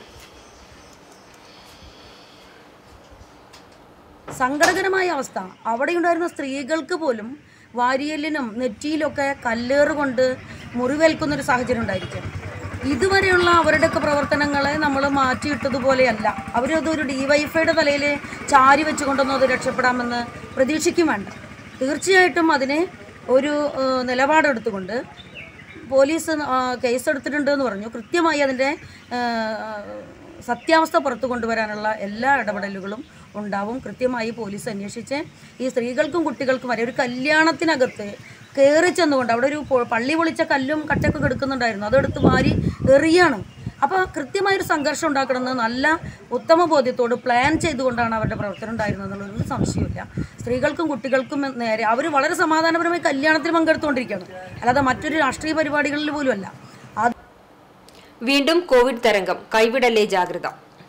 സങ്കടകരമായ അവസ്ഥ അവിടെ ഉണ്ടായിരുന്ന സ്ത്രീകൾക്ക് പോലും വാരിയലിനും നെറ്റിയിലൊക്കെ കല്ലേറ് കൊണ്ട് മുറിവേൽക്കുന്നൊരു സാഹചര്യം ഉണ്ടായിരിക്കും ഇതുവരെയുള്ള അവരുടെയൊക്കെ പ്രവർത്തനങ്ങളെ നമ്മൾ മാറ്റിയിട്ടതുപോലെയല്ല അവരത് ഒരു ഡിവൈഫൈയുടെ തലയിൽ ചാരി വെച്ചുകൊണ്ടൊന്നും അത് രക്ഷപ്പെടാമെന്ന് പ്രതീക്ഷിക്കും വേണ്ട തീർച്ചയായിട്ടും അതിനെ ഒരു ഏഹ്, നിലപാടെടുത്തുകൊണ്ട് പോലീസ് ആ, കേസെടുത്തിട്ടുണ്ട് എന്ന് പറഞ്ഞു കൃത്യമായി അതിൻ്റെ ഏഹ്, സത്യാവസ്ഥ പുറത്തു കൊണ്ടുവരാനുള്ള എല്ലാ ഇടപെടലുകളും ഉണ്ടാവും കൃത്യമായി പോലീസ് അന്വേഷിച്ച് ഈ സ്ത്രീകൾക്കും കുട്ടികൾക്കും വരെ ഒരു കല്യാണത്തിനകത്ത് കയറി ചെന്നുകൊണ്ട് അവിടെ ഒരു പൊ- പള്ളി പൊളിച്ച കല്ലും കട്ടയൊക്കെ കിടക്കുന്നുണ്ടായിരുന്നു അതെടുത്ത് വാരി എറിയാണ് അപ്പോൾ കൃത്യമായൊരു സംഘർഷം ഉണ്ടാക്കണമെന്ന് നല്ല ഉത്തമ ബോധ്യത്തോട് പ്ലാൻ ചെയ്തുകൊണ്ടാണ് അവരുടെ പ്രവർത്തനം ഉണ്ടായിരുന്നത് എന്നുള്ളൊരു സംശയമില്ല സ്ത്രീകൾക്കും കുട്ടികൾക്കും നേരെ അവർ വളരെ സമാധാനപരമായി കല്യാണത്തിൽ പങ്കെടുത്തുകൊണ്ടിരിക്കുകയാണ് അല്ലാതെ മറ്റൊരു രാഷ്ട്രീയ പരിപാടികളിൽ പോലും അല്ല അത് വീണ്ടും കോവിഡ് തരംഗം കൈവിടല്ലേ ജാഗ്രത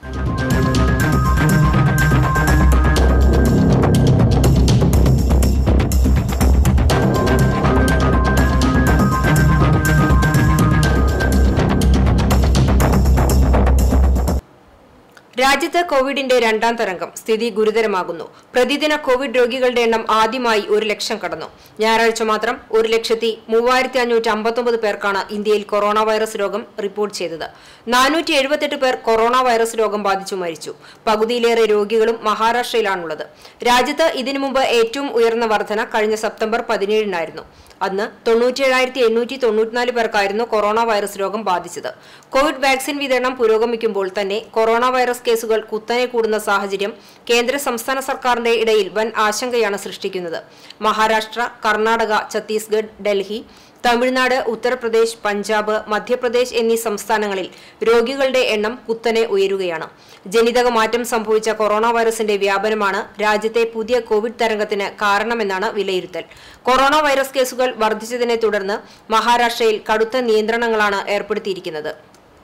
രാജ്യത്ത് കോവിഡിന്റെ രണ്ടാം തരംഗം സ്ഥിതി ഗുരുതരമാകുന്നു പ്രതിദിന കോവിഡ് രോഗികളുടെ എണ്ണം ആദ്യമായി ഒരു ലക്ഷം കടന്നു ഞായറാഴ്ച മാത്രം ഒരു ലക്ഷത്തി മൂവായിരത്തി അഞ്ഞൂറ്റി അമ്പത്തൊമ്പത് പേർക്കാണ് ഇന്ത്യയിൽ കൊറോണ വൈറസ് രോഗം റിപ്പോർട്ട് ചെയ്തത് നാനൂറ്റി എഴുപത്തെട്ട് പേർ കൊറോണ വൈറസ് രോഗം ബാധിച്ചു മരിച്ചു പകുതിയിലേറെ രോഗികളും മഹാരാഷ്ട്രയിലാണുള്ളത് രാജ്യത്ത് ഇതിനു മുമ്പ് ഏറ്റവും ഉയർന്ന വർധന കഴിഞ്ഞ സെപ്റ്റംബർ പതിനേഴിനായിരുന്നു അന്ന് തൊണ്ണൂറ്റിയേഴായിരത്തി എണ്ണൂറ്റി തൊണ്ണൂറ്റിനാല് പേർക്കായിരുന്നു കൊറോണ വൈറസ് രോഗം ബാധിച്ചത് കോവിഡ് വാക്സിൻ വിതരണം പുരോഗമിക്കുമ്പോൾ തന്നെ കൊറോണ വൈറസ് കേസുകൾ കുത്തനെ കൂടുന്ന സാഹചര്യം കേന്ദ്ര സംസ്ഥാന സർക്കാരിന്റെ ഇടയിൽ വൻ ആശങ്കയാണ് സൃഷ്ടിക്കുന്നത് മഹാരാഷ്ട്ര കർണാടക ഛത്തീസ്ഗഡ് ഡൽഹി തമിഴ്നാട് ഉത്തർപ്രദേശ് പഞ്ചാബ് മധ്യപ്രദേശ് എന്നീ സംസ്ഥാനങ്ങളിൽ രോഗികളുടെ എണ്ണം കുത്തനെ ഉയരുകയാണ് ജനിതക മാറ്റം സംഭവിച്ച കൊറോണ വൈറസിന്റെ വ്യാപനമാണ് രാജ്യത്തെ പുതിയ കോവിഡ് തരംഗത്തിന് കാരണമെന്നാണ് വിലയിരുത്തൽ കൊറോണ വൈറസ് കേസുകൾ വർദ്ധിച്ചതിനെ തുടർന്ന് മഹാരാഷ്ട്രയിൽ കടുത്ത നിയന്ത്രണങ്ങളാണ് ഏർപ്പെടുത്തിയിരിക്കുന്നത്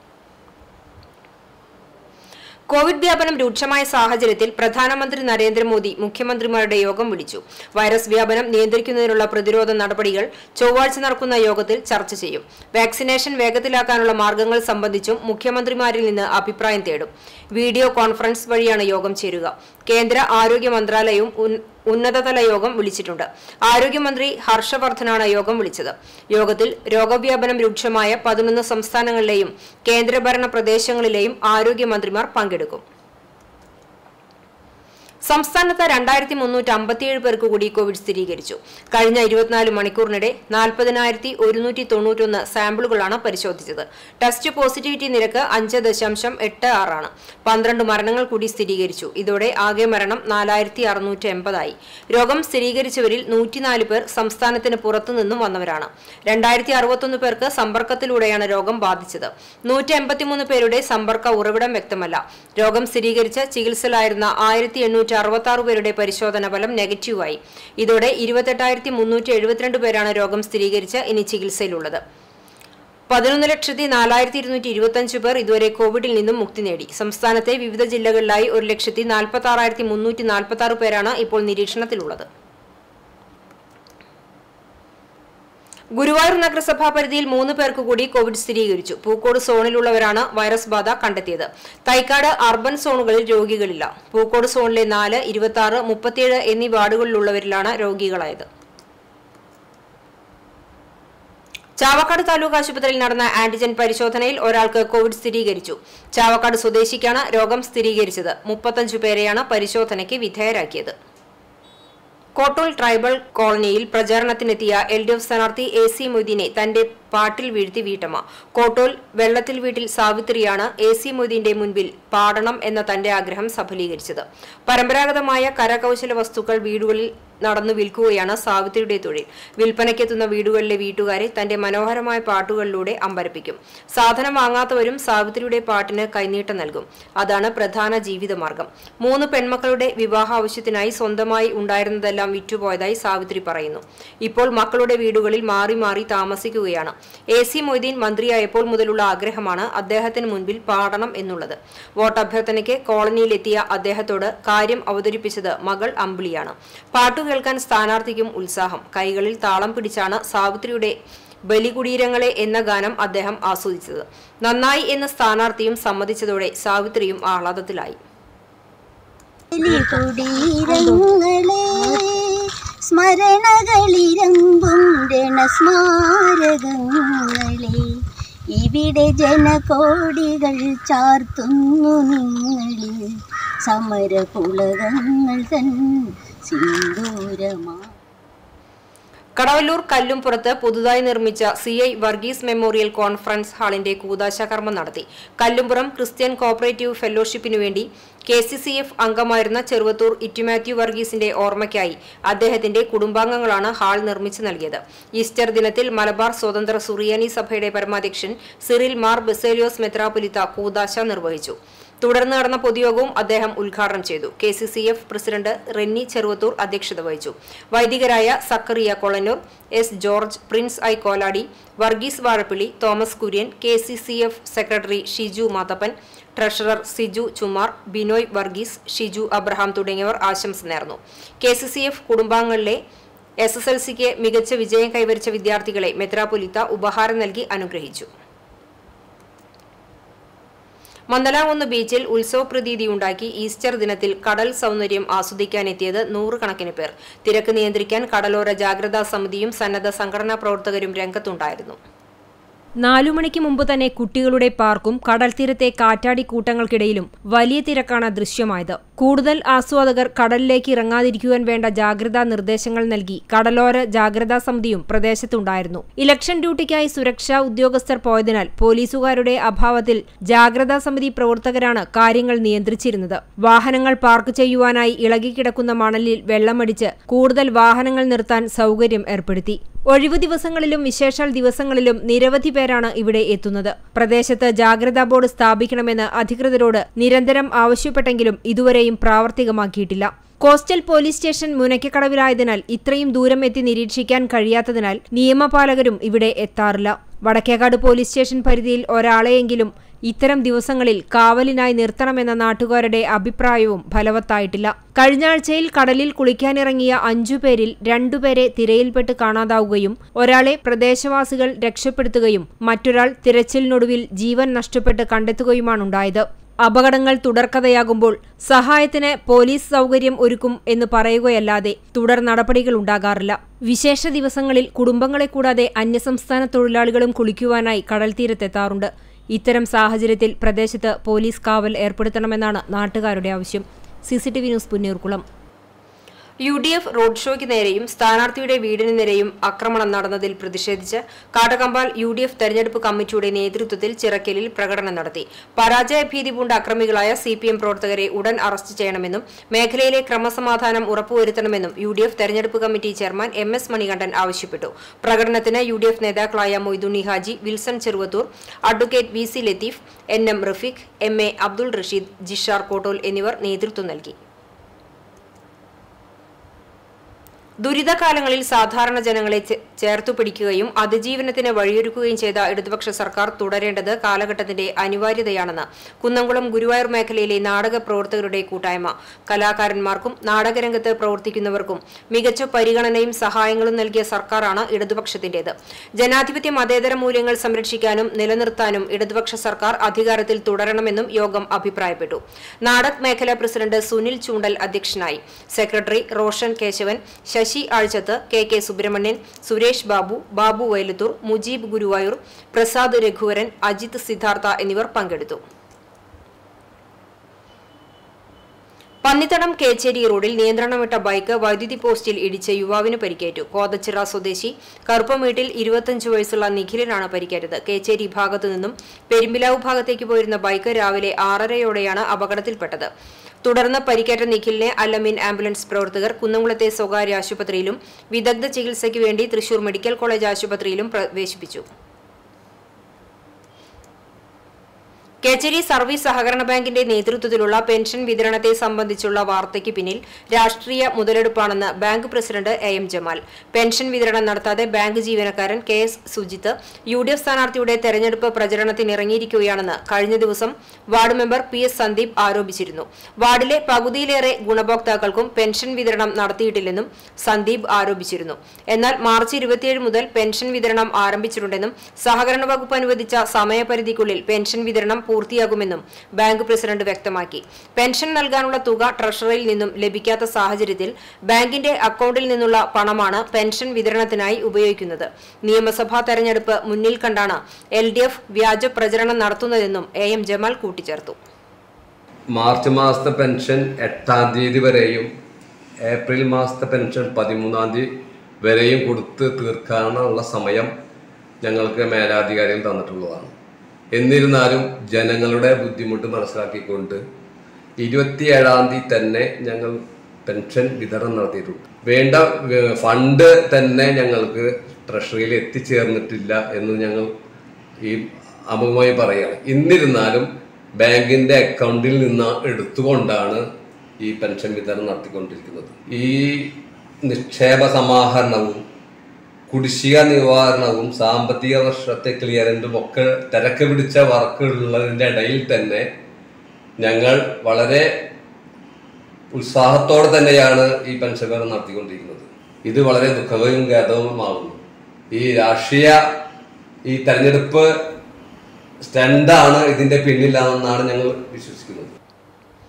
കോവിഡ് വ്യാപനം രൂക്ഷമായ സാഹചര്യത്തിൽ പ്രധാനമന്ത്രി നരേന്ദ്രമോദി മുഖ്യമന്ത്രിമാരുടെ യോഗം വിളിച്ചു വൈറസ് വ്യാപനം നിയന്ത്രിക്കുന്നതിനുള്ള പ്രതിരോധ നടപടികൾ ചൊവ്വാഴ്ച നടക്കുന്ന യോഗത്തിൽ ചർച്ച ചെയ്യും വാക്സിനേഷൻ വേഗത്തിലാക്കാനുള്ള മാർഗങ്ങൾ സംബന്ധിച്ചും മുഖ്യമന്ത്രിമാരിൽ നിന്ന് അഭിപ്രായം തേടും വീഡിയോ കോൺഫറൻസ് വഴിയാണ് യോഗം ചേരുക കേന്ദ്ര ആരോഗ്യ മന്ത്രാലയവും ഉൻ- ഉന്നതതല യോഗം വിളിച്ചിട്ടുണ്ട് ആരോഗ്യമന്ത്രി ഹർഷവർദ്ധനാണ് യോഗം വിളിച്ചത് യോഗത്തിൽ രോഗവ്യാപനം രൂക്ഷമായ പതിനൊന്ന് സംസ്ഥാനങ്ങളിലെയും കേന്ദ്രഭരണ പ്രദേശങ്ങളിലെയും ആരോഗ്യമന്ത്രിമാർ പങ്കെടുക്കും സംസ്ഥാനത്ത് രണ്ടായിരത്തി മുന്നൂറ്റി അമ്പത്തിയേഴ് പേർക്ക് കൂടി കോവിഡ് സ്ഥിരീകരിച്ചു കഴിഞ്ഞ ഇരുപത്തിനാല് മണിക്കൂറിനിടെ നാൽപ്പതിനായിരത്തി ഒരുന്നൂറ്റി തൊണ്ണൂറ്റൊന്ന് സാമ്പിളുകളാണ് പരിശോധിച്ചത് ടെസ്റ്റ് പോസിറ്റിവിറ്റി നിരക്ക് അഞ്ച് ദശാംശം എട്ട് ആറാണ് പന്ത്രണ്ട് മരണങ്ങൾ കൂടി സ്ഥിരീകരിച്ചു ഇതോടെ ആകെ മരണം നാലായിരത്തി അറുന്നൂറ്റി എൺപതായി രോഗം സ്ഥിരീകരിച്ചവരിൽ നൂറ്റിനാല് പേർ സംസ്ഥാനത്തിന് പുറത്തുനിന്നും വന്നവരാണ് രണ്ടായിരത്തി അറുപത്തൊന്ന് പേർക്ക് സമ്പർക്കത്തിലൂടെയാണ് രോഗം ബാധിച്ചത് നൂറ്റി എൺപത്തിമൂന്ന് പേരുടെ സമ്പർക്ക ഉറവിടം വ്യക്തമല്ല രോഗം സ്ഥിരീകരിച്ച് ചികിത്സയിലായിരുന്ന ആയിരത്തി എണ്ണൂറ്റി അറുപത്തി ആറ് പേരുടെ പരിശോധന ഫലം നെഗറ്റീവായി ഇതോടെ ഇരുപത്തെട്ടായിരത്തി മുന്നൂറ്റി എഴുപത്തിരണ്ട് പേരാണ് രോഗം സ്ഥിരീകരിച്ച് ഇനി ചികിത്സയിലുള്ളത് പതിനൊന്ന് ലക്ഷത്തി നാലായിരത്തി ഇരുന്നൂറ്റി ഇരുപത്തഞ്ച് പേർ ഇതുവരെ കോവിഡിൽ നിന്നും മുക്തി നേടി സംസ്ഥാനത്തെ വിവിധ ജില്ലകളിലായി ഒരു ലക്ഷത്തി നാൽപ്പത്തി ആറായിരത്തി മുന്നൂറ്റി നാൽപ്പത്തി ആറ് പേരാണ് ഇപ്പോൾ നിരീക്ഷണത്തിലുള്ളത് ഗുരുവായൂർ നഗരസഭാ പരിധിയിൽ മൂന്ന് പേർക്ക് കൂടി കോവിഡ് സ്ഥിരീകരിച്ചു പൂക്കോട് സോണിലുള്ളവരാണ് വൈറസ് ബാധ കണ്ടെത്തിയത് തൈക്കാട് അർബൻ സോണുകളിൽ രോഗികളില്ല പൂക്കോട് സോണിലെ നാല് ഇരുപത്തി ആറ് മുപ്പത്തിയേഴ് എന്നീ വാർഡുകളിലുള്ളവരിലാണ് രോഗികളായത് ചാവക്കാട് താലൂക്ക് ആശുപത്രിയിൽ നടന്ന ആന്റിജൻ പരിശോധനയിൽ ഒരാൾക്ക് കോവിഡ് സ്ഥിരീകരിച്ചു ചാവക്കാട് സ്വദേശിക്കാണ് രോഗം സ്ഥിരീകരിച്ചത് മുപ്പത്തഞ്ചു പേരെയാണ് പരിശോധനയ്ക്ക് വിധേയരാക്കിയത് കോട്ടൂൾ ട്രൈബൽ കോളനിയിൽ പ്രചാരണത്തിനെത്തിയ എൽ ഡി എഫ് സ്ഥാനാർത്ഥി എ സി മൊയ്തീനെ തന്റെ പാട്ടിൽ വീഴ്ത്തി വീട്ടമ്മ കോട്ടൂൾ വെള്ളത്തിൽ വീട്ടിൽ സാവിത്രിയാണ് എ സി മൊയ്തീന്റെ മുൻപിൽ പാടണം എന്ന തന്റെ ആഗ്രഹം സഫലീകരിച്ചത് പരമ്പരാഗതമായ കരകൗശല വസ്തുക്കൾ വീടുകളിൽ നടന്നു വിൽക്കുകയാണ് സാവിത്രിയുടെ തൊഴിൽ വിൽപ്പനയ്ക്കെത്തുന്ന വീടുകളിലെ വീട്ടുകാരെ തന്റെ മനോഹരമായ പാട്ടുകളിലൂടെ അമ്പരപ്പിക്കും സാധനം വാങ്ങാത്തവരും സാവിത്രിയുടെ പാട്ടിന് കൈനീട്ടം നൽകും അതാണ് പ്രധാന ജീവിതമാർഗം മൂന്ന് പെൺമക്കളുടെ വിവാഹ ആവശ്യത്തിനായി സ്വന്തമായി ഉണ്ടായിരുന്നതെല്ലാം വിറ്റുപോയതായി സാവിത്രി പറയുന്നു ഇപ്പോൾ മക്കളുടെ വീടുകളിൽ മാറി മാറി താമസിക്കുകയാണ് എ സി മൊയ്തീൻ മന്ത്രിയായപ്പോൾ മുതലുള്ള ആഗ്രഹമാണ് അദ്ദേഹത്തിന് മുൻപിൽ പാടണം എന്നുള്ളത് വോട്ടഭ്യർത്ഥനയ്ക്ക് കോളനിയിലെത്തിയ അദ്ദേഹത്തോട് കാര്യം അവതരിപ്പിച്ചത് മകൾ അമ്പിളിയാണ് പാട്ടു കേൾക്കാൻ സ്ഥാനാർത്ഥിക്കും ഉത്സാഹം കൈകളിൽ താളം പിടിച്ചാണ് സാവിത്രിയുടെ ബലികുടീരങ്ങളെ എന്ന ഗാനം അദ്ദേഹം ആസ്വദിച്ചത് നന്നായി എന്ന സ്ഥാനാർത്ഥിയും സമ്മതിച്ചതോടെ സാവിത്രിയും ആഹ്ലാദത്തിലായി കുടീരങ്ങളെ സ്മരണകളിരമ്പും രണസ്മാരകങ്ങളെ ഇവിടെ ജനകോടികൾ ചാർത്തുന്നു നിങ്ങളിൽ സമരപുളകങ്ങൾ തൻ സിന്ദൂരമാ കടവല്ലൂർ കല്ലുംപുറത്ത് പുതുതായി നിർമ്മിച്ച C I Varghese memorial conference ഹാളിന്റെ കൂതാശ കർമ്മം നടത്തി കല്ലുംപുറം ക്രിസ്ത്യൻ കോപ്പറേറ്റീവ് ഫെലോഷിപ്പിനു വേണ്ടി കെ സി സി എഫ് അംഗമായിരുന്ന ചെറുവത്തൂർ ഇറ്റുമാത്യു വർഗീസിന്റെ ഓർമ്മയ്ക്കായി അദ്ദേഹത്തിന്റെ കുടുംബാംഗങ്ങളാണ് ഹാൾ നിർമ്മിച്ചു നൽകിയത് ഈസ്റ്റർ ദിനത്തിൽ മലബാർ സ്വതന്ത്ര സുറിയാനി സഭയുടെ പരമാധ്യക്ഷൻ സിറിൽ മാർ ബെസേലിയോസ് മെത്രാപൊലിത്ത കൂതാശ നിർവഹിച്ചു തുടർന്ന് നടന്ന പൊതുയോഗവും അദ്ദേഹം ഉദ്ഘാടനം ചെയ്തു K C C F president Renny Cheruvathur അധ്യക്ഷത വഹിച്ചു വൈദികരായ Zacharia Kolannur S George Prince I Koladi Varghese Vazhappilly Thomas Kurian K C C F secretary Shiju Mathappan treasurer Siju Chumar Binoy Varghese Shiju Abraham തുടങ്ങിയവർ ആശംസ നേർന്നു കെ സി സി എഫ് കുടുംബാംഗങ്ങളിലെ എസ് എസ് എൽ സിക്ക് മികച്ച വിജയം കൈവരിച്ച വിദ്യാർത്ഥികളെ മെത്രാപൊലിത്ത ഉപഹാരം നൽകി അനുഗ്രഹിച്ചു മന്ദലാകുന്ന് ബീച്ചിൽ ഉത്സവ പ്രതീതിയുണ്ടാക്കി ഈസ്റ്റർ ദിനത്തിൽ കടൽ സൗന്ദര്യം ആസ്വദിക്കാനെത്തിയത് നൂറുകണക്കിന് പേർ തിരക്ക് നിയന്ത്രിക്കാൻ കടലോര ജാഗ്രതാ സമിതിയും സന്നദ്ധ സംഘടനാ പ്രവർത്തകരും രംഗത്തുണ്ടായിരുന്നു നാലു മണിക്ക് മുമ്പ് തന്നെ കുട്ടികളുടെ പാർക്കും കടൽ തീരത്തെ കാറ്റാടി കൂട്ടങ്ങൾക്കിടയിലും വലിയ തിരക്കാണ് ദൃശ്യമായത് കൂടുതൽ ആസ്വാദകർ കടലിലേക്ക് ഇറങ്ങാതിരിക്കുവാൻ വേണ്ട ജാഗ്രതാ നിർദ്ദേശങ്ങൾ നൽകി കടലോര ജാഗ്രതാ സമിതിയും പ്രദേശത്തുണ്ടായിരുന്നു ഇലക്ഷൻ ഡ്യൂട്ടിക്കായി സുരക്ഷാ ഉദ്യോഗസ്ഥർ പോയതിനാൽ പോലീസുകാരുടെ അഭാവത്തിൽ ജാഗ്രതാ സമിതി പ്രവർത്തകരാണ് കാര്യങ്ങൾ നിയന്ത്രിച്ചിരുന്നത് വാഹനങ്ങൾ പാർക്ക് ചെയ്യുവാനായി ഇളകിക്കിടക്കുന്ന മണലിൽ വെള്ളമടിച്ച് കൂടുതൽ വാഹനങ്ങൾ നിർത്താൻ സൗകര്യം ഏർപ്പെടുത്തി ഒഴിവു ദിവസങ്ങളിലും വിശേഷാൽ ദിവസങ്ങളിലും നിരവധി പേരാണ് ഇവിടെ എത്തുന്നത് പ്രദേശത്ത് ജാഗ്രതാ ബോർഡ് സ്ഥാപിക്കണമെന്ന് അധികൃതരോട് നിരന്തരം ആവശ്യപ്പെട്ടെങ്കിലും ഇതുവരെയും പ്രാവർത്തികമാക്കിയിട്ടില്ല കോസ്റ്റൽ പോലീസ് സ്റ്റേഷൻ മുനയ്ക്കക്കടവിലായതിനാൽ ഇത്രയും ദൂരം എത്തി നിരീക്ഷിക്കാൻ കഴിയാത്തതിനാൽ നിയമപാലകരും ഇവിടെ എത്താറില്ല വടക്കേക്കാട് പോലീസ് സ്റ്റേഷൻ പരിധിയിൽ ഒരാളെയെങ്കിലും ഇത്തരം ദിവസങ്ങളിൽ കാവലിനായി നിർത്തണമെന്ന നാട്ടുകാരുടെ അഭിപ്രായവും ഫലവത്തായിട്ടില്ല കഴിഞ്ഞ ആഴ്ചയിൽ കടലിൽ കുളിക്കാനിറങ്ങിയ അഞ്ചു പേരിൽ രണ്ടുപേരെ തിരയിൽപ്പെട്ട് കാണാതാവുകയും ഒരാളെ പ്രദേശവാസികൾ രക്ഷപ്പെടുത്തുകയും മറ്റൊരാൾ തിരച്ചിലിനൊടുവിൽ ജീവൻ നഷ്ടപ്പെട്ട് കണ്ടെത്തുകയുമാണുണ്ടായത് അപകടങ്ങൾ തുടർക്കഥയാകുമ്പോൾ സഹായത്തിന് പോലീസ് സൗകര്യം ഒരുക്കും എന്ന് പറയുകയല്ലാതെ തുടർ നടപടികൾ ഉണ്ടാകാറില്ല വിശേഷ ദിവസങ്ങളിൽ കുടുംബങ്ങളെ കൂടാതെ അന്യസംസ്ഥാന തൊഴിലാളികളും കുളിക്കുവാനായി കടൽ തീരത്തെത്താറുണ്ട് ഇത്തരം സാഹചര്യത്തിൽ പ്രദേശത്ത് പോലീസ് കാവൽ ഏർപ്പെടുത്തണമെന്നാണ് നാട്ടുകാരുടെ ആവശ്യം CCTV news Punnoorkulam U D F road ഷോയ്ക്ക് നേരെയും സ്ഥാനാർത്ഥിയുടെ വീടിന് നേരെയും ആക്രമണം നടന്നതിൽ പ്രതിഷേധിച്ച് കാട്ടകമ്പാൽ യു ഡി എഫ് തെരഞ്ഞെടുപ്പ് കമ്മിറ്റിയുടെ നേതൃത്വത്തിൽ ചിറക്കലിൽ പ്രകടനം നടത്തി പരാജയ ഭീതി പൂണ്ട അക്രമികളായ സി പി എം പ്രവർത്തകരെ ഉടൻ അറസ്റ്റ് ചെയ്യണമെന്നും മേഖലയിലെ ക്രമസമാധാനം ഉറപ്പുവരുത്തണമെന്നും യു ഡി എഫ് തെരഞ്ഞെടുപ്പ് committee chairman M S Manikandan ആവശ്യപ്പെട്ടു പ്രകടനത്തിന് യു ഡി എഫ് നേതാക്കളായ Moidunni Haji Wilson Cheruvathur advocate V C Latheef N M Rafeeq M A Abdul Rasheed Jishar Kottol എന്നിവർ നേതൃത്വം നൽകി ദുരിതകാലങ്ങളിൽ സാധാരണ ജനങ്ങളെ ചെ- ചേർത്തു പിടിക്കുകയും അതിജീവനത്തിന് വഴിയൊരുക്കുകയും ചെയ്ത ഇടതുപക്ഷ സർക്കാർ തുടരേണ്ടത് കാലഘട്ടത്തിന്റെ അനിവാര്യതയാണെന്ന് കുന്നംകുളം ഗുരുവായൂർ മേഖലയിലെ നാടക പ്രവർത്തകരുടെ കൂട്ടായ്മ കലാകാരന്മാർക്കും നാടകരംഗത്ത് പ്രവർത്തിക്കുന്നവർക്കും മികച്ച പരിഗണനയും സഹായങ്ങളും നൽകിയ സർക്കാരാണ് ഇടതുപക്ഷത്തിന്റേത് ജനാധിപത്യ മതേതര മൂല്യങ്ങൾ സംരക്ഷിക്കാനും നിലനിർത്താനും ഇടതുപക്ഷ സർക്കാർ അധികാരത്തിൽ തുടരണമെന്നും യോഗം അഭിപ്രായപ്പെട്ടു നാടക് മേഖലാ പ്രസിഡന്റ് സുനിൽ ചൂണ്ടൽ അധ്യക്ഷനായി secretary Roshan Kesavan Sasi Azhchath K K Subramanian Suresh Babu Babu Vayalathur Mujeeb Guruvayur Prasad Raghuvaran Ajith Siddhartha എന്നിവർ പങ്കെടുത്തു പന്നിത്തടം കേച്ചേരി റോഡിൽ നിയന്ത്രണം വിട്ട ബൈക്ക് വൈദ്യുതി പോസ്റ്റിൽ ഇടിച്ച് യുവാവിന് പരിക്കേറ്റു കോതച്ചിറ സ്വദേശി കറുപ്പമേട്ടിൽ ഇരുപത്തഞ്ച് വയസ്സുള്ള നിഖിലിനാണ് പരിക്കേറ്റത് കേച്ചേരി ഭാഗത്തു നിന്നും പെരുമ്പിലാവ് ഭാഗത്തേക്ക് പോയിരുന്ന ബൈക്ക് രാവിലെ ആറരയോടെയാണ് അപകടത്തിൽപ്പെട്ടത് തുടർന്ന് പരിക്കേറ്റ നിഖിലിനെ അല്ലമീൻ ആംബുലൻസ് പ്രവർത്തകർ കുന്നംകുളത്തെ സ്വകാര്യ ആശുപത്രിയിലും വിദഗ്ധ ചികിത്സയ്ക്ക് വേണ്ടി തൃശൂർ മെഡിക്കൽ കോളേജ് ആശുപത്രിയിലും പ്രവേശിപ്പിച്ചു കേച്ചേരി സർവീസ് സഹകരണ ബാങ്കിന്റെ നേതൃത്വത്തിലുള്ള പെൻഷൻ വിതരണത്തെ സംബന്ധിച്ചുള്ള വാർത്തയ്ക്ക് പിന്നിൽ രാഷ്ട്രീയ മുതലെടുപ്പാണെന്ന് bank president A M Jamal pension വിതരണം നടത്താതെ ബാങ്ക് ജീവനക്കാരൻ K S Sujith U D F സ്ഥാനാർത്ഥിയുടെ തെരഞ്ഞെടുപ്പ് പ്രചരണത്തിനിറങ്ങിയിരിക്കുകയാണെന്ന് കഴിഞ്ഞ ദിവസം ward member P S Sandeep ആരോപിച്ചിരുന്നു വാർഡിലെ പകുതിയിലേറെ ഗുണഭോക്താക്കൾക്കും പെൻഷൻ വിതരണം നടത്തിയിട്ടില്ലെന്നും സന്ദീപ് ആരോപിച്ചിരുന്നു എന്നാൽ മാർച്ച് ഇരുപത്തിയേഴ് മുതൽ പെൻഷൻ വിതരണം ആരംഭിച്ചിട്ടുണ്ടെന്നും സഹകരണ വകുപ്പ് അനുവദിച്ച സമയപരിധിക്കുള്ളിൽ പെൻഷൻ വിതരണം പൂർത്തിയാകുമെന്നും ബാങ്ക് പ്രസിഡന്റ് വ്യക്തമാക്കി പെൻഷൻ നൽകാനുള്ള തുക ട്രഷറിയിൽ നിന്നും ലഭിക്കാത്ത സാഹചര്യത്തിൽ ബാങ്കിന്റെ അക്കൌണ്ടിൽ നിന്നുള്ള പണമാണ് പെൻഷൻ വിതരണത്തിനായി ഉപയോഗിക്കുന്നത് നിയമസഭാ തെരഞ്ഞെടുപ്പ് മുന്നിൽ കണ്ടാണ് എൽ ഡി എഫ് വ്യാജ പ്രചരണം നടത്തുന്നതെന്നും എ എം ജമാൽ കൂട്ടിച്ചേർത്തു മാർച്ച് മാസത്തെ പെൻഷൻ എട്ടാം തീയതി വരെയും ഏപ്രിൽ മാസത്തെ പെൻഷൻ പതിമൂന്നാം തീയതി വരെയും കൊടുത്ത് തീർക്കാനുള്ള സമയം ഞങ്ങൾക്ക് മേലാധികാരികൾ തന്നിട്ടുള്ളതാണ് എന്നിരുന്നാലും ജനങ്ങളുടെ ബുദ്ധിമുട്ട് മനസ്സിലാക്കിക്കൊണ്ട് ഇരുപത്തിയേഴാം തീയതി തന്നെ ഞങ്ങൾ പെൻഷൻ വിതരണം നടത്തിയിട്ടുണ്ട് വേണ്ട ഏഹ്, ഫണ്ട് തന്നെ ഞങ്ങൾക്ക് ട്രഷറിയിൽ എത്തിച്ചേർന്നിട്ടില്ല എന്ന് ഞങ്ങൾ ഈ അമുഖമായി പറയുകയാണ് എന്നിരുന്നാലും ബാങ്കിന്റെ അക്കൗണ്ടിൽ നിന്ന് എടുത്തുകൊണ്ടാണ് ഈ പെൻഷൻ വിതരണം നടത്തിക്കൊണ്ടിരിക്കുന്നത് ഈ നിക്ഷേപ സമാഹരണവും കുടിശ്ശിക നിവാരണവും സാമ്പത്തിക വർഷത്തെ ക്ലിയറൻറ്റും ഒക്കെ തിരക്ക് പിടിച്ച വർക്കുള്ളതിൻ്റെ ഇടയിൽ തന്നെ ഞങ്ങൾ വളരെ ഉത്സാഹത്തോടെ തന്നെയാണ് ഈ പെൻഷൻ വിതരണം നടത്തിക്കൊണ്ടിരിക്കുന്നത് ഇത് വളരെ ദുഃഖകരവും ഖേദവുമാകുന്നു ഈ രാഷ്ട്രീയ ഈ തെരഞ്ഞെടുപ്പ് സ്റ്റണ്ടാണ് ഇതിന്റെ പിന്നിലാണെന്നാണ് ഞങ്ങൾ വിശ്വസിക്കുന്നത്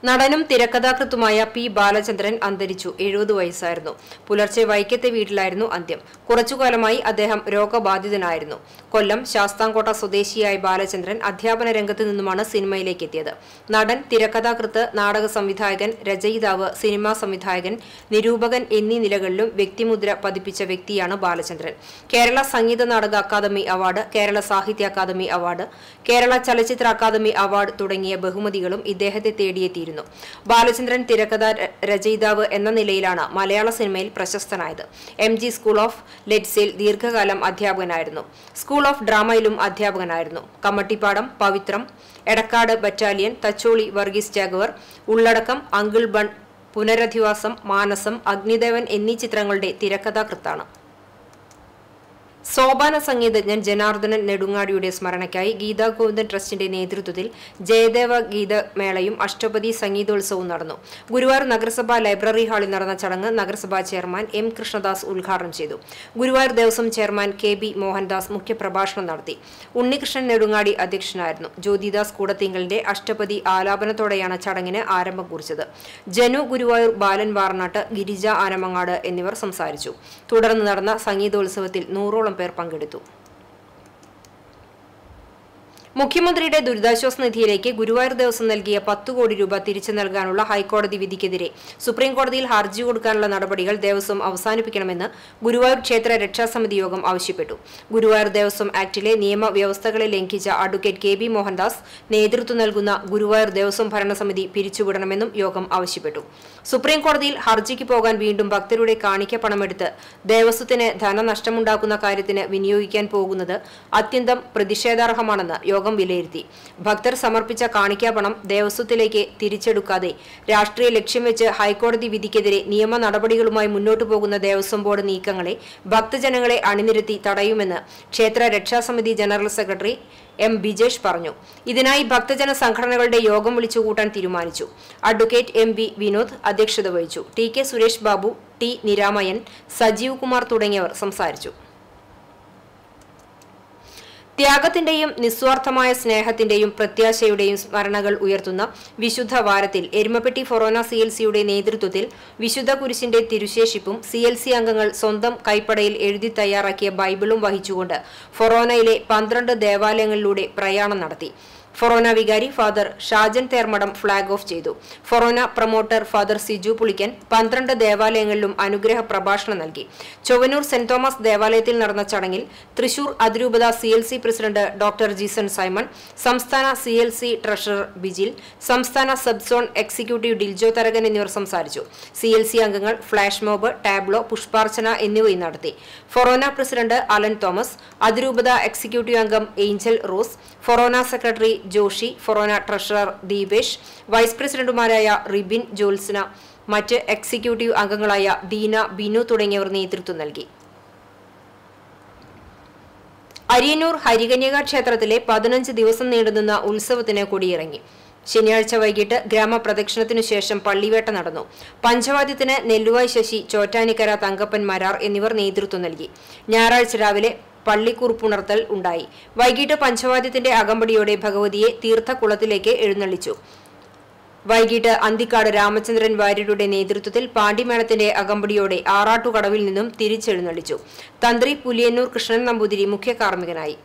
നടനും തിരക്കഥാകൃത്തുമായ പി ബാലചന്ദ്രൻ അന്തരിച്ചു എഴുപത് വയസ്സായിരുന്നു പുലർച്ചെ വൈക്കത്തെ വീട്ടിലായിരുന്നു അന്ത്യം കുറച്ചുകാലമായി അദ്ദേഹം രോഗബാധിതനായിരുന്നു കൊല്ലം ശാസ്താംകോട്ട സ്വദേശിയായ ബാലചന്ദ്രൻ അധ്യാപന രംഗത്ത് നിന്നുമാണ് സിനിമയിലേക്ക് എത്തിയത് നടൻ തിരക്കഥാകൃത്ത് നാടക സംവിധായകൻ രചയിതാവ് സിനിമാ സംവിധായകൻ നിരൂപകൻ എന്നീ നിലകളിലും വ്യക്തിമുദ്ര പതിപ്പിച്ച വ്യക്തിയാണ് ബാലചന്ദ്രൻ കേരള സംഗീത നാടക അക്കാദമി അവാർഡ് കേരള സാഹിത്യ അക്കാദമി അവാർഡ് കേരള ചലച്ചിത്ര അക്കാദമി അവാർഡ് തുടങ്ങിയ ബഹുമതികളും ഇദ്ദേഹത്തെ തേടിയെത്തിയിരുന്നു ബാലചന്ദ്രൻ തിരക്കഥ ര- രചയിതാവ് എന്ന നിലയിലാണ് മലയാള സിനിമയിൽ പ്രശസ്തനായത് എം ജി സ്കൂൾ ഓഫ് ലെറ്റ്സിൽ ദീർഘകാലം അധ്യാപകനായിരുന്നു സ്കൂൾ ഓഫ് ഡ്രാമയിലും അധ്യാപകനായിരുന്നു കമ്മട്ടിപ്പാടം പവിത്രം എടക്കാട് ബറ്റാലിയൻ തച്ചോളി വർഗീസ് ജാഗവർ ഉള്ളടക്കം അങ്കിൾ ബൺ പുനരധിവാസം മാനസം അഗ്നിദേവൻ എന്നീ ചിത്രങ്ങളുടെ തിരക്കഥാകൃത്താണ് സോപാന സംഗീതജ്ഞൻ ജനാർദ്ദനൻ നെടുങ്ങാടിയുടെ സ്മരണയ്ക്കായി ഗീതാ ഗോവിന്ദൻ ട്രസ്റ്റിന്റെ നേതൃത്വത്തിൽ ജയദേവ ഗീതമേളയും അഷ്ടപതി സംഗീതോത്സവവും നടന്നു ഗുരുവായൂർ നഗരസഭാ ലൈബ്രറി ഹാളിൽ നടന്ന ചടങ്ങ് നഗരസഭാ ചെയർമാൻ എം കൃഷ്ണദാസ് ഉദ്ഘാടനം ചെയ്തു Guruvayur Devaswom chairman K B Mohandas മുഖ്യപ്രഭാഷണം നടത്തി ഉണ്ണികൃഷ്ണൻ നെടുങ്ങാടി അധ്യക്ഷനായിരുന്നു ജ്യോതിദാസ് കൂടത്തിങ്കലിന്റെ അഷ്ടപതി ആലാപനത്തോടെയാണ് ചടങ്ങിന് ആരംഭം കുറിച്ചത് ജനു ഗുരുവായൂർ ബാലൻ വാർനാട്ട് ഗിരിജ ആനമങ്ങാട് എന്നിവർ സംസാരിച്ചു തുടർന്ന് നടന്ന സംഗീതോത്സവത്തിൽ നൂറോളം പേർ പങ്കെടുത്തു മുഖ്യമന്ത്രിയുടെ ദുരിതാശ്വാസ നിധിയിലേക്ക് ഗുരുവായൂർ ദിവസം നൽകിയ പത്ത് കോടി രൂപ തിരിച്ചു നൽകാനുള്ള ഹൈക്കോടതി വിധിക്കെതിരെ സുപ്രീംകോടതിയിൽ ഹർജി കൊടുക്കാനുള്ള നടപടികൾ ദേവസ്വം അവസാനിപ്പിക്കണമെന്ന് ഗുരുവായൂർ ക്ഷേത്ര രക്ഷാസമിതി യോഗം ആവശ്യപ്പെട്ടു ഗുരുവായൂർ ദേവസ്വം ആക്ടിലെ നിയമവ്യവസ്ഥകളെ ലംഘിച്ച അഡ്വക്കേറ്റ് കെ ബി മോഹൻദാസ് നേതൃത്വം നൽകുന്ന ഗുരുവായൂർ ദേവസ്വം ഭരണസമിതി പിരിച്ചുവിടണമെന്നും യോഗം ആവശ്യപ്പെട്ടു സുപ്രീംകോടതിയിൽ ഹർജിക്ക് പോകാൻ വീണ്ടും ഭക്തരുടെ കാണിക്ക പണമെടുത്ത് ദേവസ്വത്തിന് ധനനഷ്ടമുണ്ടാക്കുന്ന കാര്യത്തിന് വിനിയോഗിക്കാൻ പോകുന്നത് അത്യന്തം പ്രതിഷേധാർഹമാണെന്ന് യോഗം വിലയിരുത്തി ഭക്തർ സമർപ്പിച്ച കാണിക്കാപണം ദേവസ്വത്തിലേക്ക് തിരിച്ചെടുക്കാതെ രാഷ്ട്രീയ ലക്ഷ്യം വെച്ച് ഹൈക്കോടതി വിധിക്കെതിരെ നിയമ നടപടികളുമായി മുന്നോട്ടു പോകുന്ന ദേവസ്വം ബോർഡ് നീക്കങ്ങളെ ഭക്തജനങ്ങളെ അണിനിരത്തി തടയുമെന്ന് ക്ഷേത്ര രക്ഷാസമിതി ജനറൽ സെക്രട്ടറി എം ബിജേഷ് പറഞ്ഞു ഇതിനായി ഭക്തജന സംഘടനകളുടെ യോഗം വിളിച്ചുകൂട്ടാൻ തീരുമാനിച്ചു അഡ്വക്കേറ്റ് എം വി വിനോദ് അധ്യക്ഷത വഹിച്ചു T K Suresh Babu T Niramayan Sajeev Kumar തുടങ്ങിയവർ സംസാരിച്ചു ത്യാഗത്തിന്റെയും നിസ്വാർത്ഥമായ സ്നേഹത്തിന്റെയും പ്രത്യാശയുടെയും സ്മരണകൾ ഉയർത്തുന്ന വിശുദ്ധ വാരത്തിൽ എരുമപ്പെട്ടി ഫൊറോന സി എൽ സിയുടെ നേതൃത്വത്തിൽ വിശുദ്ധ കുരിശിന്റെ തിരുശേഷിപ്പും സി എൽ സി അംഗങ്ങൾ സ്വന്തം കൈപ്പടയിൽ എഴുതി തയ്യാറാക്കിയ ബൈബിളും വഹിച്ചുകൊണ്ട് ഫൊറോനയിലെ പന്ത്രണ്ട് ദേവാലയങ്ങളിലൂടെ പ്രയാണം നടത്തി ഫൊറോന വികാരി father Shajan Thermadam flag off ചെയ്തു ഫൊറോന പ്രൊമോട്ടർ ഫാദർ സിജു പുളിക്കൻ പന്ത്രണ്ട് ദേവാലയങ്ങളിലും അനുഗ്രഹ പ്രഭാഷണം നൽകി ചൊവ്വനൂർ സെന്റ് തോമസ് ദേവാലയത്തിൽ നടന്ന ചടങ്ങിൽ തൃശൂർ അതിരൂപത C L C president doctor Jeeson Simon സംസ്ഥാന C L C treasurer Bijil സംസ്ഥാന sub zone executive Diljo Tharakan എന്നിവർ സംസാരിച്ചു സി എൽ സി അംഗങ്ങൾ ഫ്ളാഷ് മോബ് ടാബ്ലോ പുഷ്പാർച്ചന എന്നിവയും നടത്തി ഫൊറോന പ്രസിഡന്റ് അലൻ തോമസ് അതിരൂപത എക്സിക്യൂട്ടീവ് അംഗം ഏഞ്ചൽ റോസ് ഫൊറോന സെക്രട്ടറി ജോഷി ഫൊറോന ട്രഷറർ ദീപേഷ് വൈസ് പ്രസിഡന്റുമാരായ റിബിൻ ജോത്സന മറ്റ് എക്സിക്യൂട്ടീവ് അംഗങ്ങളായ ദീന ബിനു തുടങ്ങിയവർ നേതൃത്വം നൽകി അരിയന്നൂർ ഹരികന്യക ക്ഷേത്രത്തിലെ പതിനഞ്ച് ദിവസം നീണ്ടുനിന്ന ഉത്സവത്തിന് കൊടിയിറങ്ങി ശനിയാഴ്ച വൈകിട്ട് ഗ്രാമപ്രദക്ഷിണത്തിനു ശേഷം പള്ളിവേട്ട നടന്നു പഞ്ചവാദ്യത്തിന് നെല്ലുവായ് ശശി ചോറ്റാനിക്കര തങ്കപ്പൻ മരാർ എന്നിവർ നേതൃത്വം നൽകി ഞായറാഴ്ച രാവിലെ പള്ളിക്കുറുപ്പുണർത്തൽ ഉണ്ടായി വൈകിട്ട് പഞ്ചവാദ്യത്തിന്റെ അകമ്പടിയോടെ ഭഗവതിയെ തീർത്ഥക്കുളത്തിലേക്ക് എഴുന്നള്ളിച്ചു വൈകിട്ട് അന്തിക്കാട് രാമചന്ദ്രൻ വാര്യരുടെ നേതൃത്വത്തിൽ പാണ്ടിമേളത്തിന്റെ അകമ്പടിയോടെ ആറാട്ടുകടവിൽ നിന്നും തിരിച്ചെഴുന്നള്ളിച്ചു തന്ത്രി പുലിയന്നൂർ കൃഷ്ണൻ നമ്പൂതിരി മുഖ്യ കാർമ്മികനായി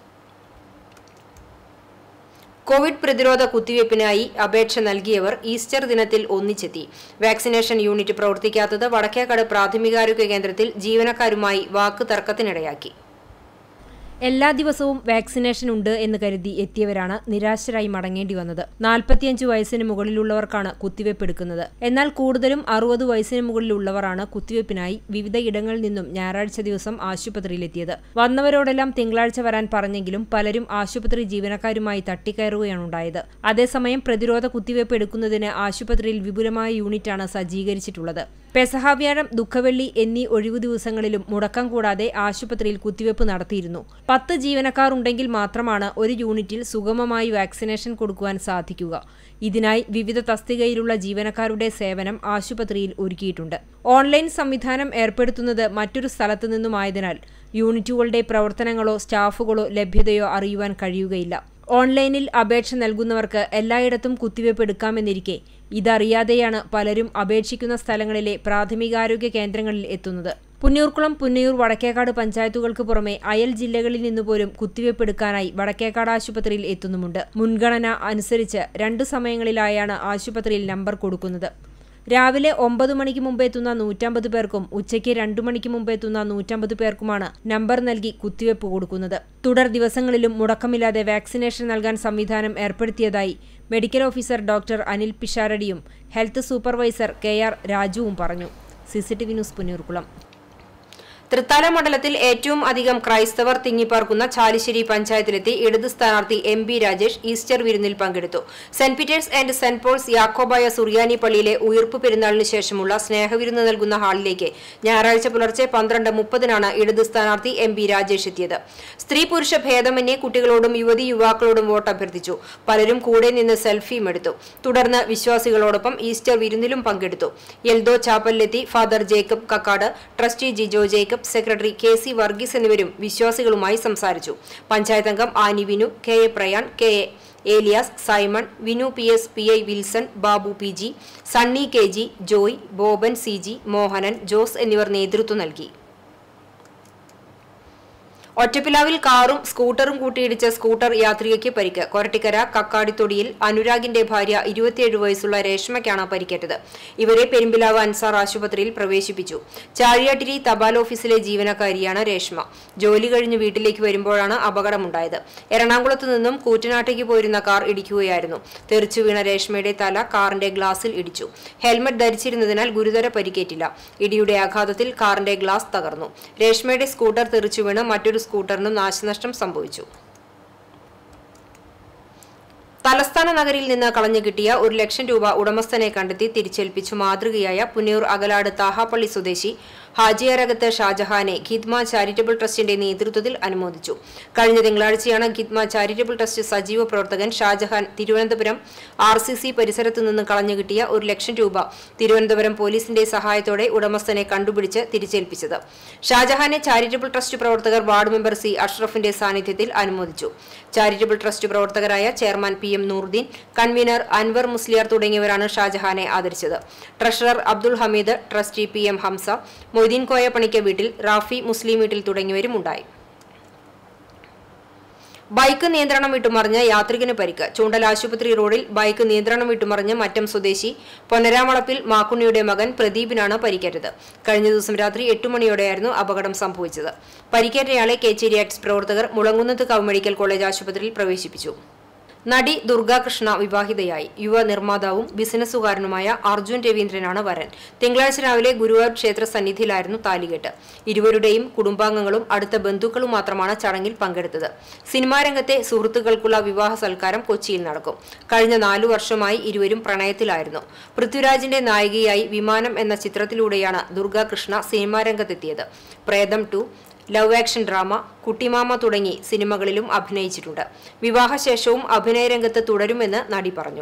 കോവിഡ് പ്രതിരോധ കുത്തിവയ്പ്പിനായി അപേക്ഷ നൽകിയവർ ഈസ്റ്റർ ദിനത്തിൽ ഒന്നിച്ചെത്തി വാക്സിനേഷൻ യൂണിറ്റ് പ്രവർത്തിക്കാത്തത് വടക്കേക്കാട് പ്രാഥമികാരോഗ്യ കേന്ദ്രത്തിൽ ജീവനക്കാരുമായി വാക്ക് തർക്കത്തിനിടയാക്കി എല്ലാ ദിവസവും വാക്സിനേഷൻ ഉണ്ട് എന്ന് കരുതി എത്തിയവരാണ് നിരാശരായി മടങ്ങേണ്ടി വന്നത് നാൽപ്പത്തിയഞ്ച് വയസ്സിന് മുകളിലുള്ളവർക്കാണ് കുത്തിവയ്പ് എടുക്കുന്നത് എന്നാൽ കൂടുതലും അറുപത് വയസ്സിന് മുകളിലുള്ളവരാണ് കുത്തിവയ്പ്പിനായി വിവിധ ഇടങ്ങളിൽ നിന്നും ഞായറാഴ്ച ദിവസം ആശുപത്രിയിലെത്തിയത് വന്നവരോടെല്ലാം തിങ്കളാഴ്ച വരാൻ പറഞ്ഞെങ്കിലും പലരും ആശുപത്രി ജീവനക്കാരുമായി തട്ടിക്കയറുകയാണ് ഉണ്ടായത് അതേസമയം പ്രതിരോധ കുത്തിവയ്പ് എടുക്കുന്നതിന് ആശുപത്രിയിൽ വിപുലമായ യൂണിറ്റാണ് സജ്ജീകരിച്ചിട്ടുള്ളത് പെസഹാവ്യാഴം ദുഃഖവെള്ളി എന്നീ ഒഴിവു ദിവസങ്ങളിലും മുടക്കം കൂടാതെ ആശുപത്രിയിൽ കുത്തിവയ്പ് നടത്തിയിരുന്നു പത്ത് ജീവനക്കാർ ഉണ്ടെങ്കിൽ മാത്രമാണ് ഒരു യൂണിറ്റിൽ സുഗമമായി വാക്സിനേഷൻ കൊടുക്കുവാൻ സാധിക്കുക ഇതിനായി വിവിധ തസ്തികയിലുള്ള ജീവനക്കാരുടെ സേവനം ആശുപത്രിയിൽ ഒരുക്കിയിട്ടുണ്ട് ഓൺലൈൻ സംവിധാനം ഏർപ്പെടുത്തുന്നത് മറ്റൊരു സ്ഥലത്തു നിന്നുമായതിനാൽ യൂണിറ്റുകളുടെ പ്രവർത്തനങ്ങളോ സ്റ്റാഫുകളോ ലഭ്യതയോ അറിയുവാൻ കഴിയുകയില്ല ഓൺലൈനിൽ അപേക്ഷ നൽകുന്നവർക്ക് എല്ലായിടത്തും കുത്തിവയ്പ് എടുക്കാമെന്നിരിക്കെ ഇതറിയാതെയാണ് പലരും അപേക്ഷിക്കുന്ന സ്ഥലങ്ങളിലെ പ്രാഥമികാരോഗ്യ കേന്ദ്രങ്ങളിൽ എത്തുന്നത് പുന്നയൂർക്കുളം പുന്നയൂർ വടക്കേക്കാട് പഞ്ചായത്തുകൾക്ക് പുറമെ അയൽ ജില്ലകളിൽ നിന്നുപോലും കുത്തിവയ്പ് എടുക്കാനായി വടക്കേക്കാട് ആശുപത്രിയിൽ എത്തുന്നുമുണ്ട് മുൻഗണന അനുസരിച്ച് രണ്ടു സമയങ്ങളിലായാണ് ആശുപത്രിയിൽ നമ്പർ കൊടുക്കുന്നത് രാവിലെ ഒമ്പത് മണിക്ക് മുമ്പ് എത്തുന്ന നൂറ്റമ്പത് പേർക്കും ഉച്ചയ്ക്ക് രണ്ടു മണിക്ക് മുമ്പ് എത്തുന്ന നൂറ്റമ്പത് പേർക്കുമാണ് നമ്പർ നൽകി കുത്തിവയ്പ് കൊടുക്കുന്നത് തുടർ ദിവസങ്ങളിലും മുടക്കമില്ലാതെ വാക്സിനേഷൻ നൽകാൻ സംവിധാനം ഏർപ്പെടുത്തിയതായി മെഡിക്കൽ ഓഫീസർ ഡോക്ടർ അനിൽ പിഷാരടിയും ഹെൽത്ത് സൂപ്പർവൈസർ കെ ആർ രാജുവും പറഞ്ഞു സിസിടിവി ന്യൂസ് പുന്നൂർക്കുളം തൃത്താല മണ്ഡലത്തിൽ ഏറ്റവും അധികം ക്രൈസ്തവർ തിങ്ങിപ്പാർക്കുന്ന ചാലിശ്ശേരി പഞ്ചായത്തിലെത്തി ഇടത് സ്ഥാനാർത്ഥി എം ബി രാജേഷ് ഈസ്റ്റർ വിരുന്നിൽ പങ്കെടുത്തു Saint Peter's and Saint Paul's യാക്കോബായ സുറിയാനി പള്ളിയിലെ ഉയർപ്പ് പെരുന്നാളിന് ശേഷമുള്ള സ്നേഹവിരുന്ന് നൽകുന്ന ഹാളിലേക്ക് ഞായറാഴ്ച പുലർച്ചെ പന്ത്രണ്ട് മുപ്പതിനാണ് ഇടത് സ്ഥാനാർത്ഥി എം ബി രാജേഷ് എത്തിയത് സ്ത്രീ പുരുഷ ഭേദമന്യേ കുട്ടികളോടും യുവതി യുവാക്കളോടും വോട്ട് അഭ്യർത്ഥിച്ചു പലരും കൂടെ നിന്ന് സെൽഫിയും എടുത്തു തുടർന്ന് വിശ്വാസികളോടൊപ്പം ഈസ്റ്റർ വിരുന്നിലും പങ്കെടുത്തു എൽദോ ചാപ്പലിലെത്തി father Jacob Kakkad trustee Jijo Jacob secretary K C Varghese എന്നിവരും വിശ്വാസികളുമായി സംസാരിച്ചു പഞ്ചായത്ത് അംഗം Annie Vinu K A Prayan K A Elias Simon Vinu P S P I Wilson Babu P G Sunny K G Joy Boban C G Mohanan Jose എന്നിവർ നേതൃത്വം നൽകി ഒറ്റപ്പിലാവിൽ കാറും സ്കൂട്ടറും കൂട്ടിയിടിച്ച സ്കൂട്ടർ യാത്രികയ്ക്ക് പരിക്ക് കൊരട്ടിക്കര കക്കാടിത്തൊടിയിൽ അനുരാഗിന്റെ ഭാര്യ ഇരുപത്തിയേഴ് വയസ്സുള്ള രേഷ്മയ്ക്കാണ് പരിക്കേറ്റത് ഇവരെ പെരുമ്പിലാവ് അൻസാർ ആശുപത്രിയിൽ പ്രവേശിപ്പിച്ചു ചാഴിയാട്ടിരി തപാൽ ഓഫീസിലെ ജീവനക്കാരിയാണ് രേഷ്മ ജോലി കഴിഞ്ഞ് വീട്ടിലേക്ക് വരുമ്പോഴാണ് അപകടമുണ്ടായത് എറണാകുളത്ത് നിന്നും കൂറ്റനാട്ടേക്ക് പോയിരുന്ന കാർ ഇടിക്കുകയായിരുന്നു തെറിച്ചു വീണ രേഷ്മയുടെ തല കാറിന്റെ ഗ്ലാസിൽ ഇടിച്ചു ഹെൽമറ്റ് ധരിച്ചിരുന്നതിനാൽ ഗുരുതര പരിക്കേറ്റില്ല ഇടിയുടെ ആഘാതത്തിൽ കാറിന്റെ ഗ്ലാസ് തകർന്നു രേഷ്മയുടെ സ്കൂട്ടർ തെറിച്ചു വീണ് മറ്റൊരു സ്കൂട്ടറിനും നാശനഷ്ടം സംഭവിച്ചു തലസ്ഥാന നഗരിൽ നിന്ന് കളഞ്ഞു കിട്ടിയ ഒരു ലക്ഷം രൂപ ഉടമസ്ഥനെ കണ്ടെത്തി തിരിച്ചേൽപ്പിച്ചു മാതൃകയായ പുന്നൂർ അകലാട് താഹാപ്പള്ളി സ്വദേശി ഹാജിയാരകത്ത് ഷാജഹാനെ ഖിദ്മ ചാരിറ്റബിൾ ട്രസ്റ്റിന്റെ നേതൃത്വത്തിൽ അനുമോദിച്ചു കഴിഞ്ഞ തിങ്കളാഴ്ചയാണ് ഖിദ്മ ചാരിറ്റബിൾ ട്രസ്റ്റ് സജീവ പ്രവർത്തകൻ Shajahan Thiruvananthapuram R C C പരിസരത്ത് നിന്ന് കളഞ്ഞു കിട്ടിയ ഒരു ലക്ഷം രൂപ തിരുവനന്തപുരം പോലീസിന്റെ സഹായത്തോടെ ഉടമസ്ഥനെ കണ്ടുപിടിച്ച് തിരിച്ചേൽപ്പിച്ചത് ഷാജഹാനെ ചാരിറ്റബിൾ ട്രസ്റ്റ് പ്രവർത്തകർ വാർഡ് മെമ്പർ സി അഷ്റഫിന്റെ സാന്നിധ്യത്തിൽ അനുമോദിച്ചു ചാരിറ്റബിൾ ട്രസ്റ്റ് പ്രവർത്തകരായ chairman P M Nooruddeen convener Anwar Musliyar തുടങ്ങിയവരാണ് ഷാജഹാനെ ആദരിച്ചത് treasurer Abdul Hameed trustee P M Hamza Moideen Koya പണിക്ക വീട്ടിൽ റാഫി മുസ്ലിം വീട്ടിൽ തുടങ്ങിയവരും ഉണ്ടായി ബൈക്ക് നിയന്ത്രണം വിട്ടുമറിഞ്ഞ് യാത്രികന് പരിക്ക് ചൂണ്ടൽ ആശുപത്രി റോഡിൽ ബൈക്ക് നിയന്ത്രണം വിട്ടുമറിഞ്ഞ് മറ്റം സ്വദേശി പൊന്നരാമളപ്പിൽ മാക്കുണ്ണിയുടെ മകൻ പ്രദീപിനാണ് പരിക്കേറ്റത് കഴിഞ്ഞ ദിവസം രാത്രി എട്ട് മണിയോടെയായിരുന്നു അപകടം സംഭവിച്ചത് പരിക്കേറ്റയാളെ കേച്ചേരി ആക്ട്സ് പ്രവർത്തകർ മുളങ്കുന്നത്ത് കവ് മെഡിക്കൽ കോളേജ് ആശുപത്രിയിൽ പ്രവേശിപ്പിച്ചു നടി ദുർഗാകൃഷ്ണ വിവാഹിതയായി യുവ നിർമ്മാതാവും ബിസിനസ്സുകാരനുമായ അർജുൻ രവീന്ദ്രനാണ് വരൻ തിങ്കളാഴ്ച രാവിലെ ഗുരുവായൂർ ക്ഷേത്ര സന്നിധിയിലായിരുന്നു താലികെട്ട് ഇരുവരുടെയും കുടുംബാംഗങ്ങളും അടുത്ത ബന്ധുക്കളും മാത്രമാണ് ചടങ്ങിൽ പങ്കെടുത്തത് സിനിമാ രംഗത്തെ സുഹൃത്തുക്കൾക്കുള്ള വിവാഹ സൽക്കാരം കൊച്ചിയിൽ നടക്കും കഴിഞ്ഞ നാലു വർഷമായി ഇരുവരും പ്രണയത്തിലായിരുന്നു പൃഥ്വിരാജിന്റെ നായികയായി വിമാനം എന്ന ചിത്രത്തിലൂടെയാണ് ദുർഗാകൃഷ്ണ സിനിമാ രംഗത്തെത്തിയത് Pretham two love action drama Kuttymama തുടങ്ങി സിനിമകളിലും അഭിനയിച്ചിട്ടുണ്ട് വിവാഹശേഷവും അഭിനയരംഗത്ത് തുടരുമെന്ന് നടി പറഞ്ഞു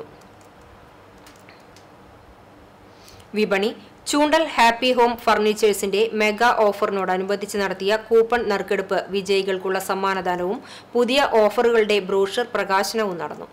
വിപണി ചൂണ്ടൽ ഹാപ്പി ഹോം ഫർണിച്ചേഴ്സിന്റെ മെഗാ ഓഫറിനോടനുബന്ധിച്ച് നടത്തിയ കൂപ്പൺ നറുക്കെടുപ്പ് വിജയികൾക്കുള്ള സമ്മാനദാനവും പുതിയ ഓഫറുകളുടെ ബ്രോഷർ പ്രകാശനവും നടന്നു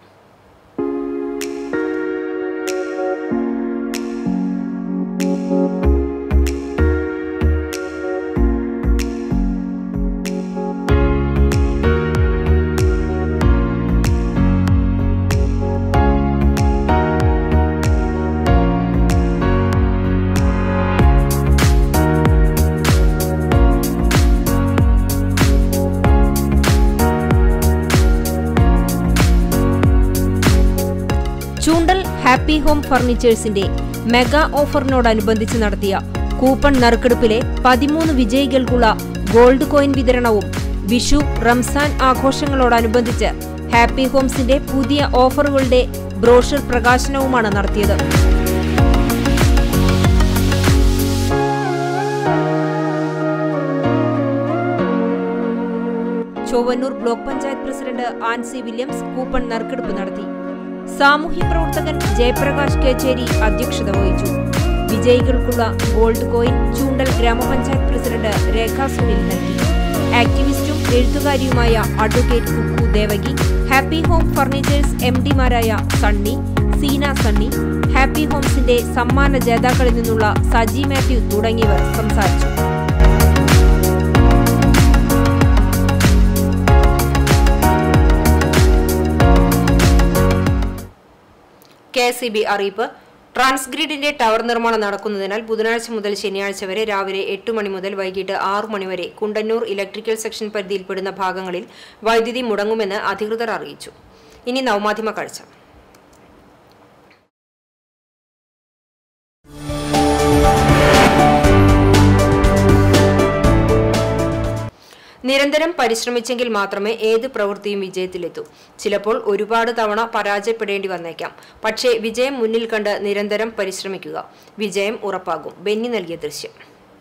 ചൂണ്ടൽ ഹാപ്പി ഹോം ഫർണിച്ചേഴ്സിന്റെ മെഗാ ഓഫറിനോടനുബന്ധിച്ച് നടത്തിയ കൂപ്പൺ നറുക്കെടുപ്പിലെ പതിമൂന്ന് വിജയികൾക്കുള്ള ഗോൾഡ് കോയിൻ വിതരണവും വിഷു റംസാൻ ആഘോഷങ്ങളോടനുബന്ധിച്ച് ഹാപ്പി ഹോംസിന്റെ പുതിയ ഓഫറുകളുടെ ബ്രോഷർ പ്രകാശനവുമാണ് നടത്തിയത് Chowwannur block panchayat president Ancy Williams coupon നറുക്കെടുപ്പ് നടത്തി സാമൂഹ്യ പ്രവർത്തകൻ ജയപ്രകാശ് കേച്ചേരി അധ്യക്ഷത വഹിച്ചു വിജയികൾക്കുള്ള ഗോൾഡ് കോയിൻ ചൂണ്ടൽ ഗ്രാമപഞ്ചായത്ത് പ്രസിഡന്റ് രേഖാ സുനിൽ നൽകി ആക്ടിവിസ്റ്റും എഴുത്തുകാരിയുമായ advocate Kukku Devaki happy home furnitures M ഡിമാരായ സണ്ണി സീന സണ്ണി ഹാപ്പി ഹോംസിന്റെ സമ്മാന ജേതാക്കളിൽ നിന്നുള്ള സജി മാത്യു തുടങ്ങിയവർ സംസാരിച്ചു കെ എസ് ബി അറിയിപ്പ് ട്രാൻസ്ഗ്രിഡിന്റെ ടവർ നിർമ്മാണം നടക്കുന്നതിനാൽ ബുധനാഴ്ച മുതൽ ശനിയാഴ്ച വരെ രാവിലെ എട്ട് മണി മുതൽ വൈകിട്ട് ആറു മണിവരെ കുണ്ടന്നൂർ ഇലക്ട്രിക്കൽ സെക്ഷൻ പരിധിയിൽപ്പെടുന്ന ഭാഗങ്ങളിൽ വൈദ്യുതി മുടങ്ങുമെന്ന് അധികൃതർ അറിയിച്ചു ഇനി നവമാധ്യമ കാഴ്ച നിരന്തരം പരിശ്രമിച്ചെങ്കിൽ മാത്രമേ ഏത് പ്രവൃത്തിയും വിജയത്തിലെത്തൂ ചിലപ്പോൾ ഒരുപാട് തവണ പരാജയപ്പെടേണ്ടി വന്നേക്കാം പക്ഷേ വിജയം മുന്നിൽ കണ്ട് നിരന്തരം പരിശ്രമിക്കുക വിജയം ഉറപ്പാകും ബെന്നി നൽകിയ ദൃശ്യം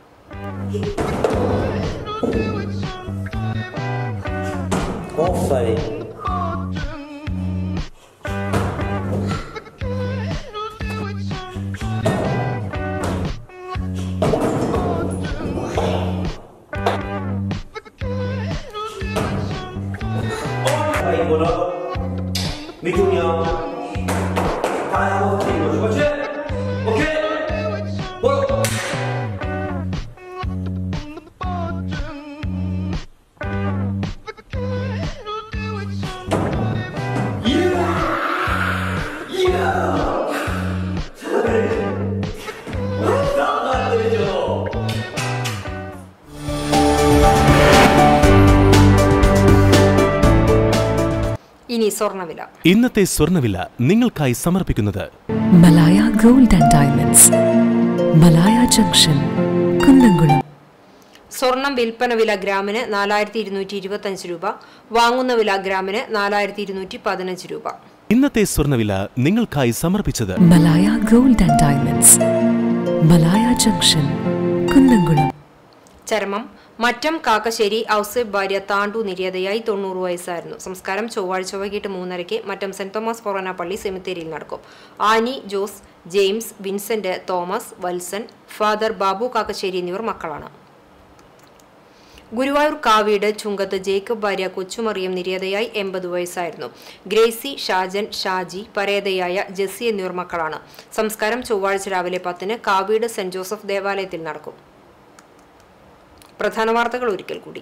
ഇനി സ്വർണ്ണവില ഇന്നത്തെ സ്വർണ്ണവില നിങ്ങൾക്കായി സമർപ്പിക്കുന്നത് Malaya gold and diamonds Malaya junction Kunnamkulam സ്വർണം വിൽപ്പന വില ഗ്രാമിന് നാലായിരത്തി ഇരുന്നൂറ്റി ഇരുപത്തി അഞ്ച് രൂപ വാങ്ങുന്ന വില ഗ്രാമിന് നാലായിരത്തി ഇരുന്നൂറ്റി പതിനഞ്ച് രൂപ ഇന്നത്തെ സ്വർണ്ണവില നിങ്ങൾക്കായി സമർപ്പിച്ചത് Malaya gold and diamonds Malaya junction Kunnamkulam ചരമം മറ്റം കാക്കശ്ശേരി ഔസേബ് ഭാര്യ താണ്ടു നിര്യാതയായി തൊണ്ണൂറ് വയസ്സായിരുന്നു സംസ്കാരം ചൊവ്വാഴ്ച വൈകിട്ട് മൂന്നരയ്ക്ക് മറ്റം സെന്റ് തോമസ് ഫൊറോന പള്ളി സെമിത്തേരിയിൽ നടക്കും Annie Jose James Vincent Thomas Valsan father Babu Kakkassery എന്നിവർ മക്കളാണ് ഗുരുവായൂർ കാവീട് ചുങ്കത്ത് ജേക്കബ് ഭാര്യ കൊച്ചുമറിയം നിര്യാതയായി എൺപത് വയസ്സായിരുന്നു ഗ്രേസി ഷാജൻ ഷാജി പരേതയായ ജെസ്സി എന്നിവർ മക്കളാണ് സംസ്കാരം ചൊവ്വാഴ്ച രാവിലെ പത്തിന് കാവീട് സെന്റ് ജോസഫ് ദേവാലയത്തിൽ നടക്കും പ്രധാന വാർത്തകൾ ഒരിക്കൽ കൂടി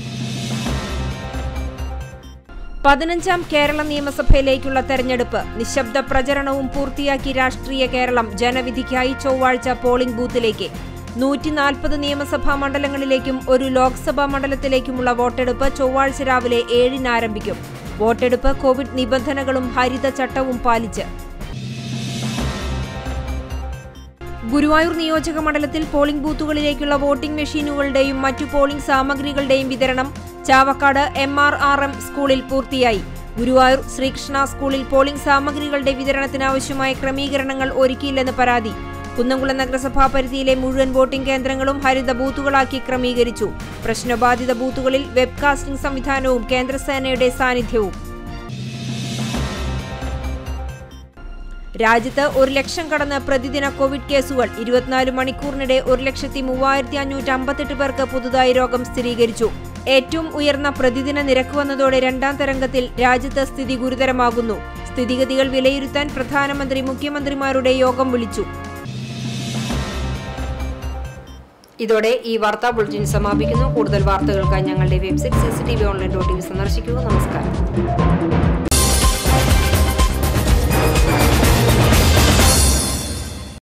പതിനഞ്ചാം കേരള നിയമസഭയിലേക്കുള്ള തെരഞ്ഞെടുപ്പ് നിശബ്ദ പ്രചരണവും പൂർത്തിയാക്കി രാഷ്ട്രീയ കേരളം ജനവിധിക്കായി ചൊവ്വാഴ്ച പോളിംഗ് ബൂത്തിലേക്ക് നൂറ്റി നാൽപ്പത് നിയമസഭാ മണ്ഡലങ്ങളിലേക്കും ഒരു ലോക്സഭാ മണ്ഡലത്തിലേക്കുമുള്ള വോട്ടെടുപ്പ് ചൊവ്വാഴ്ച രാവിലെ ഏഴിന് ആരംഭിക്കും വോട്ടെടുപ്പ് കോവിഡ് നിബന്ധനകളും ഹരിത ചട്ടവും പാലിച്ച് ഗുരുവായൂർ നിയോജക മണ്ഡലത്തിൽ പോളിംഗ് ബൂത്തുകളിലേക്കുള്ള വോട്ടിംഗ് മെഷീനുകളുടെയും മറ്റു പോളിംഗ് സാമഗ്രികളുടെയും വിതരണം Chavakkad M R R M സ്കൂളിൽ പൂർത്തിയായി ഗുരുവായൂർ ശ്രീകൃഷ്ണ സ്കൂളിൽ പോളിംഗ് സാമഗ്രികളുടെ വിതരണത്തിന് ആവശ്യമായ ക്രമീകരണങ്ങൾ ഒരുക്കിയില്ലെന്ന് പരാതി കുന്നംകുളം നഗരസഭാ പരിധിയിലെ മുഴുവൻ വോട്ടിംഗ് കേന്ദ്രങ്ങളും ഹരിത ബൂത്തുകളാക്കി ക്രമീകരിച്ചു പ്രശ്നബാധിത ബൂത്തുകളിൽ വെബ്കാസ്റ്റിംഗ് സംവിധാനവും കേന്ദ്രസേനയുടെ സാന്നിധ്യവും രാജ്യത്ത് ഒരു ലക്ഷം കടന്ന് പ്രതിദിന കോവിഡ് കേസുകൾ ഇരുപത്തിനാല് മണിക്കൂറിനിടെ ഒരു ലക്ഷത്തി മൂവായിരത്തി അഞ്ഞൂറ്റി അമ്പത്തെട്ട് പേർക്ക് പുതുതായി രോഗം സ്ഥിരീകരിച്ചു ഏറ്റവും ഉയർന്ന പ്രതിദിന നിരക്ക് വന്നതോടെ രണ്ടാം തരംഗത്തിൽ രാജ്യത്ത് സ്ഥിതി ഗുരുതരമാകുന്നു സ്ഥിതിഗതികൾ വിലയിരുത്താൻ പ്രധാനമന്ത്രി മുഖ്യമന്ത്രിമാരുടെ യോഗം വിളിച്ചു ഇതോടെ ഈ വാർത്താ ബുള്ളറ്റിൻ സമാപിക്കുന്നു കൂടുതൽ വാർത്തകൾക്കായി ഞങ്ങളുടെ website C C T V online dot in സന്ദർശിക്കുക നമസ്കാരം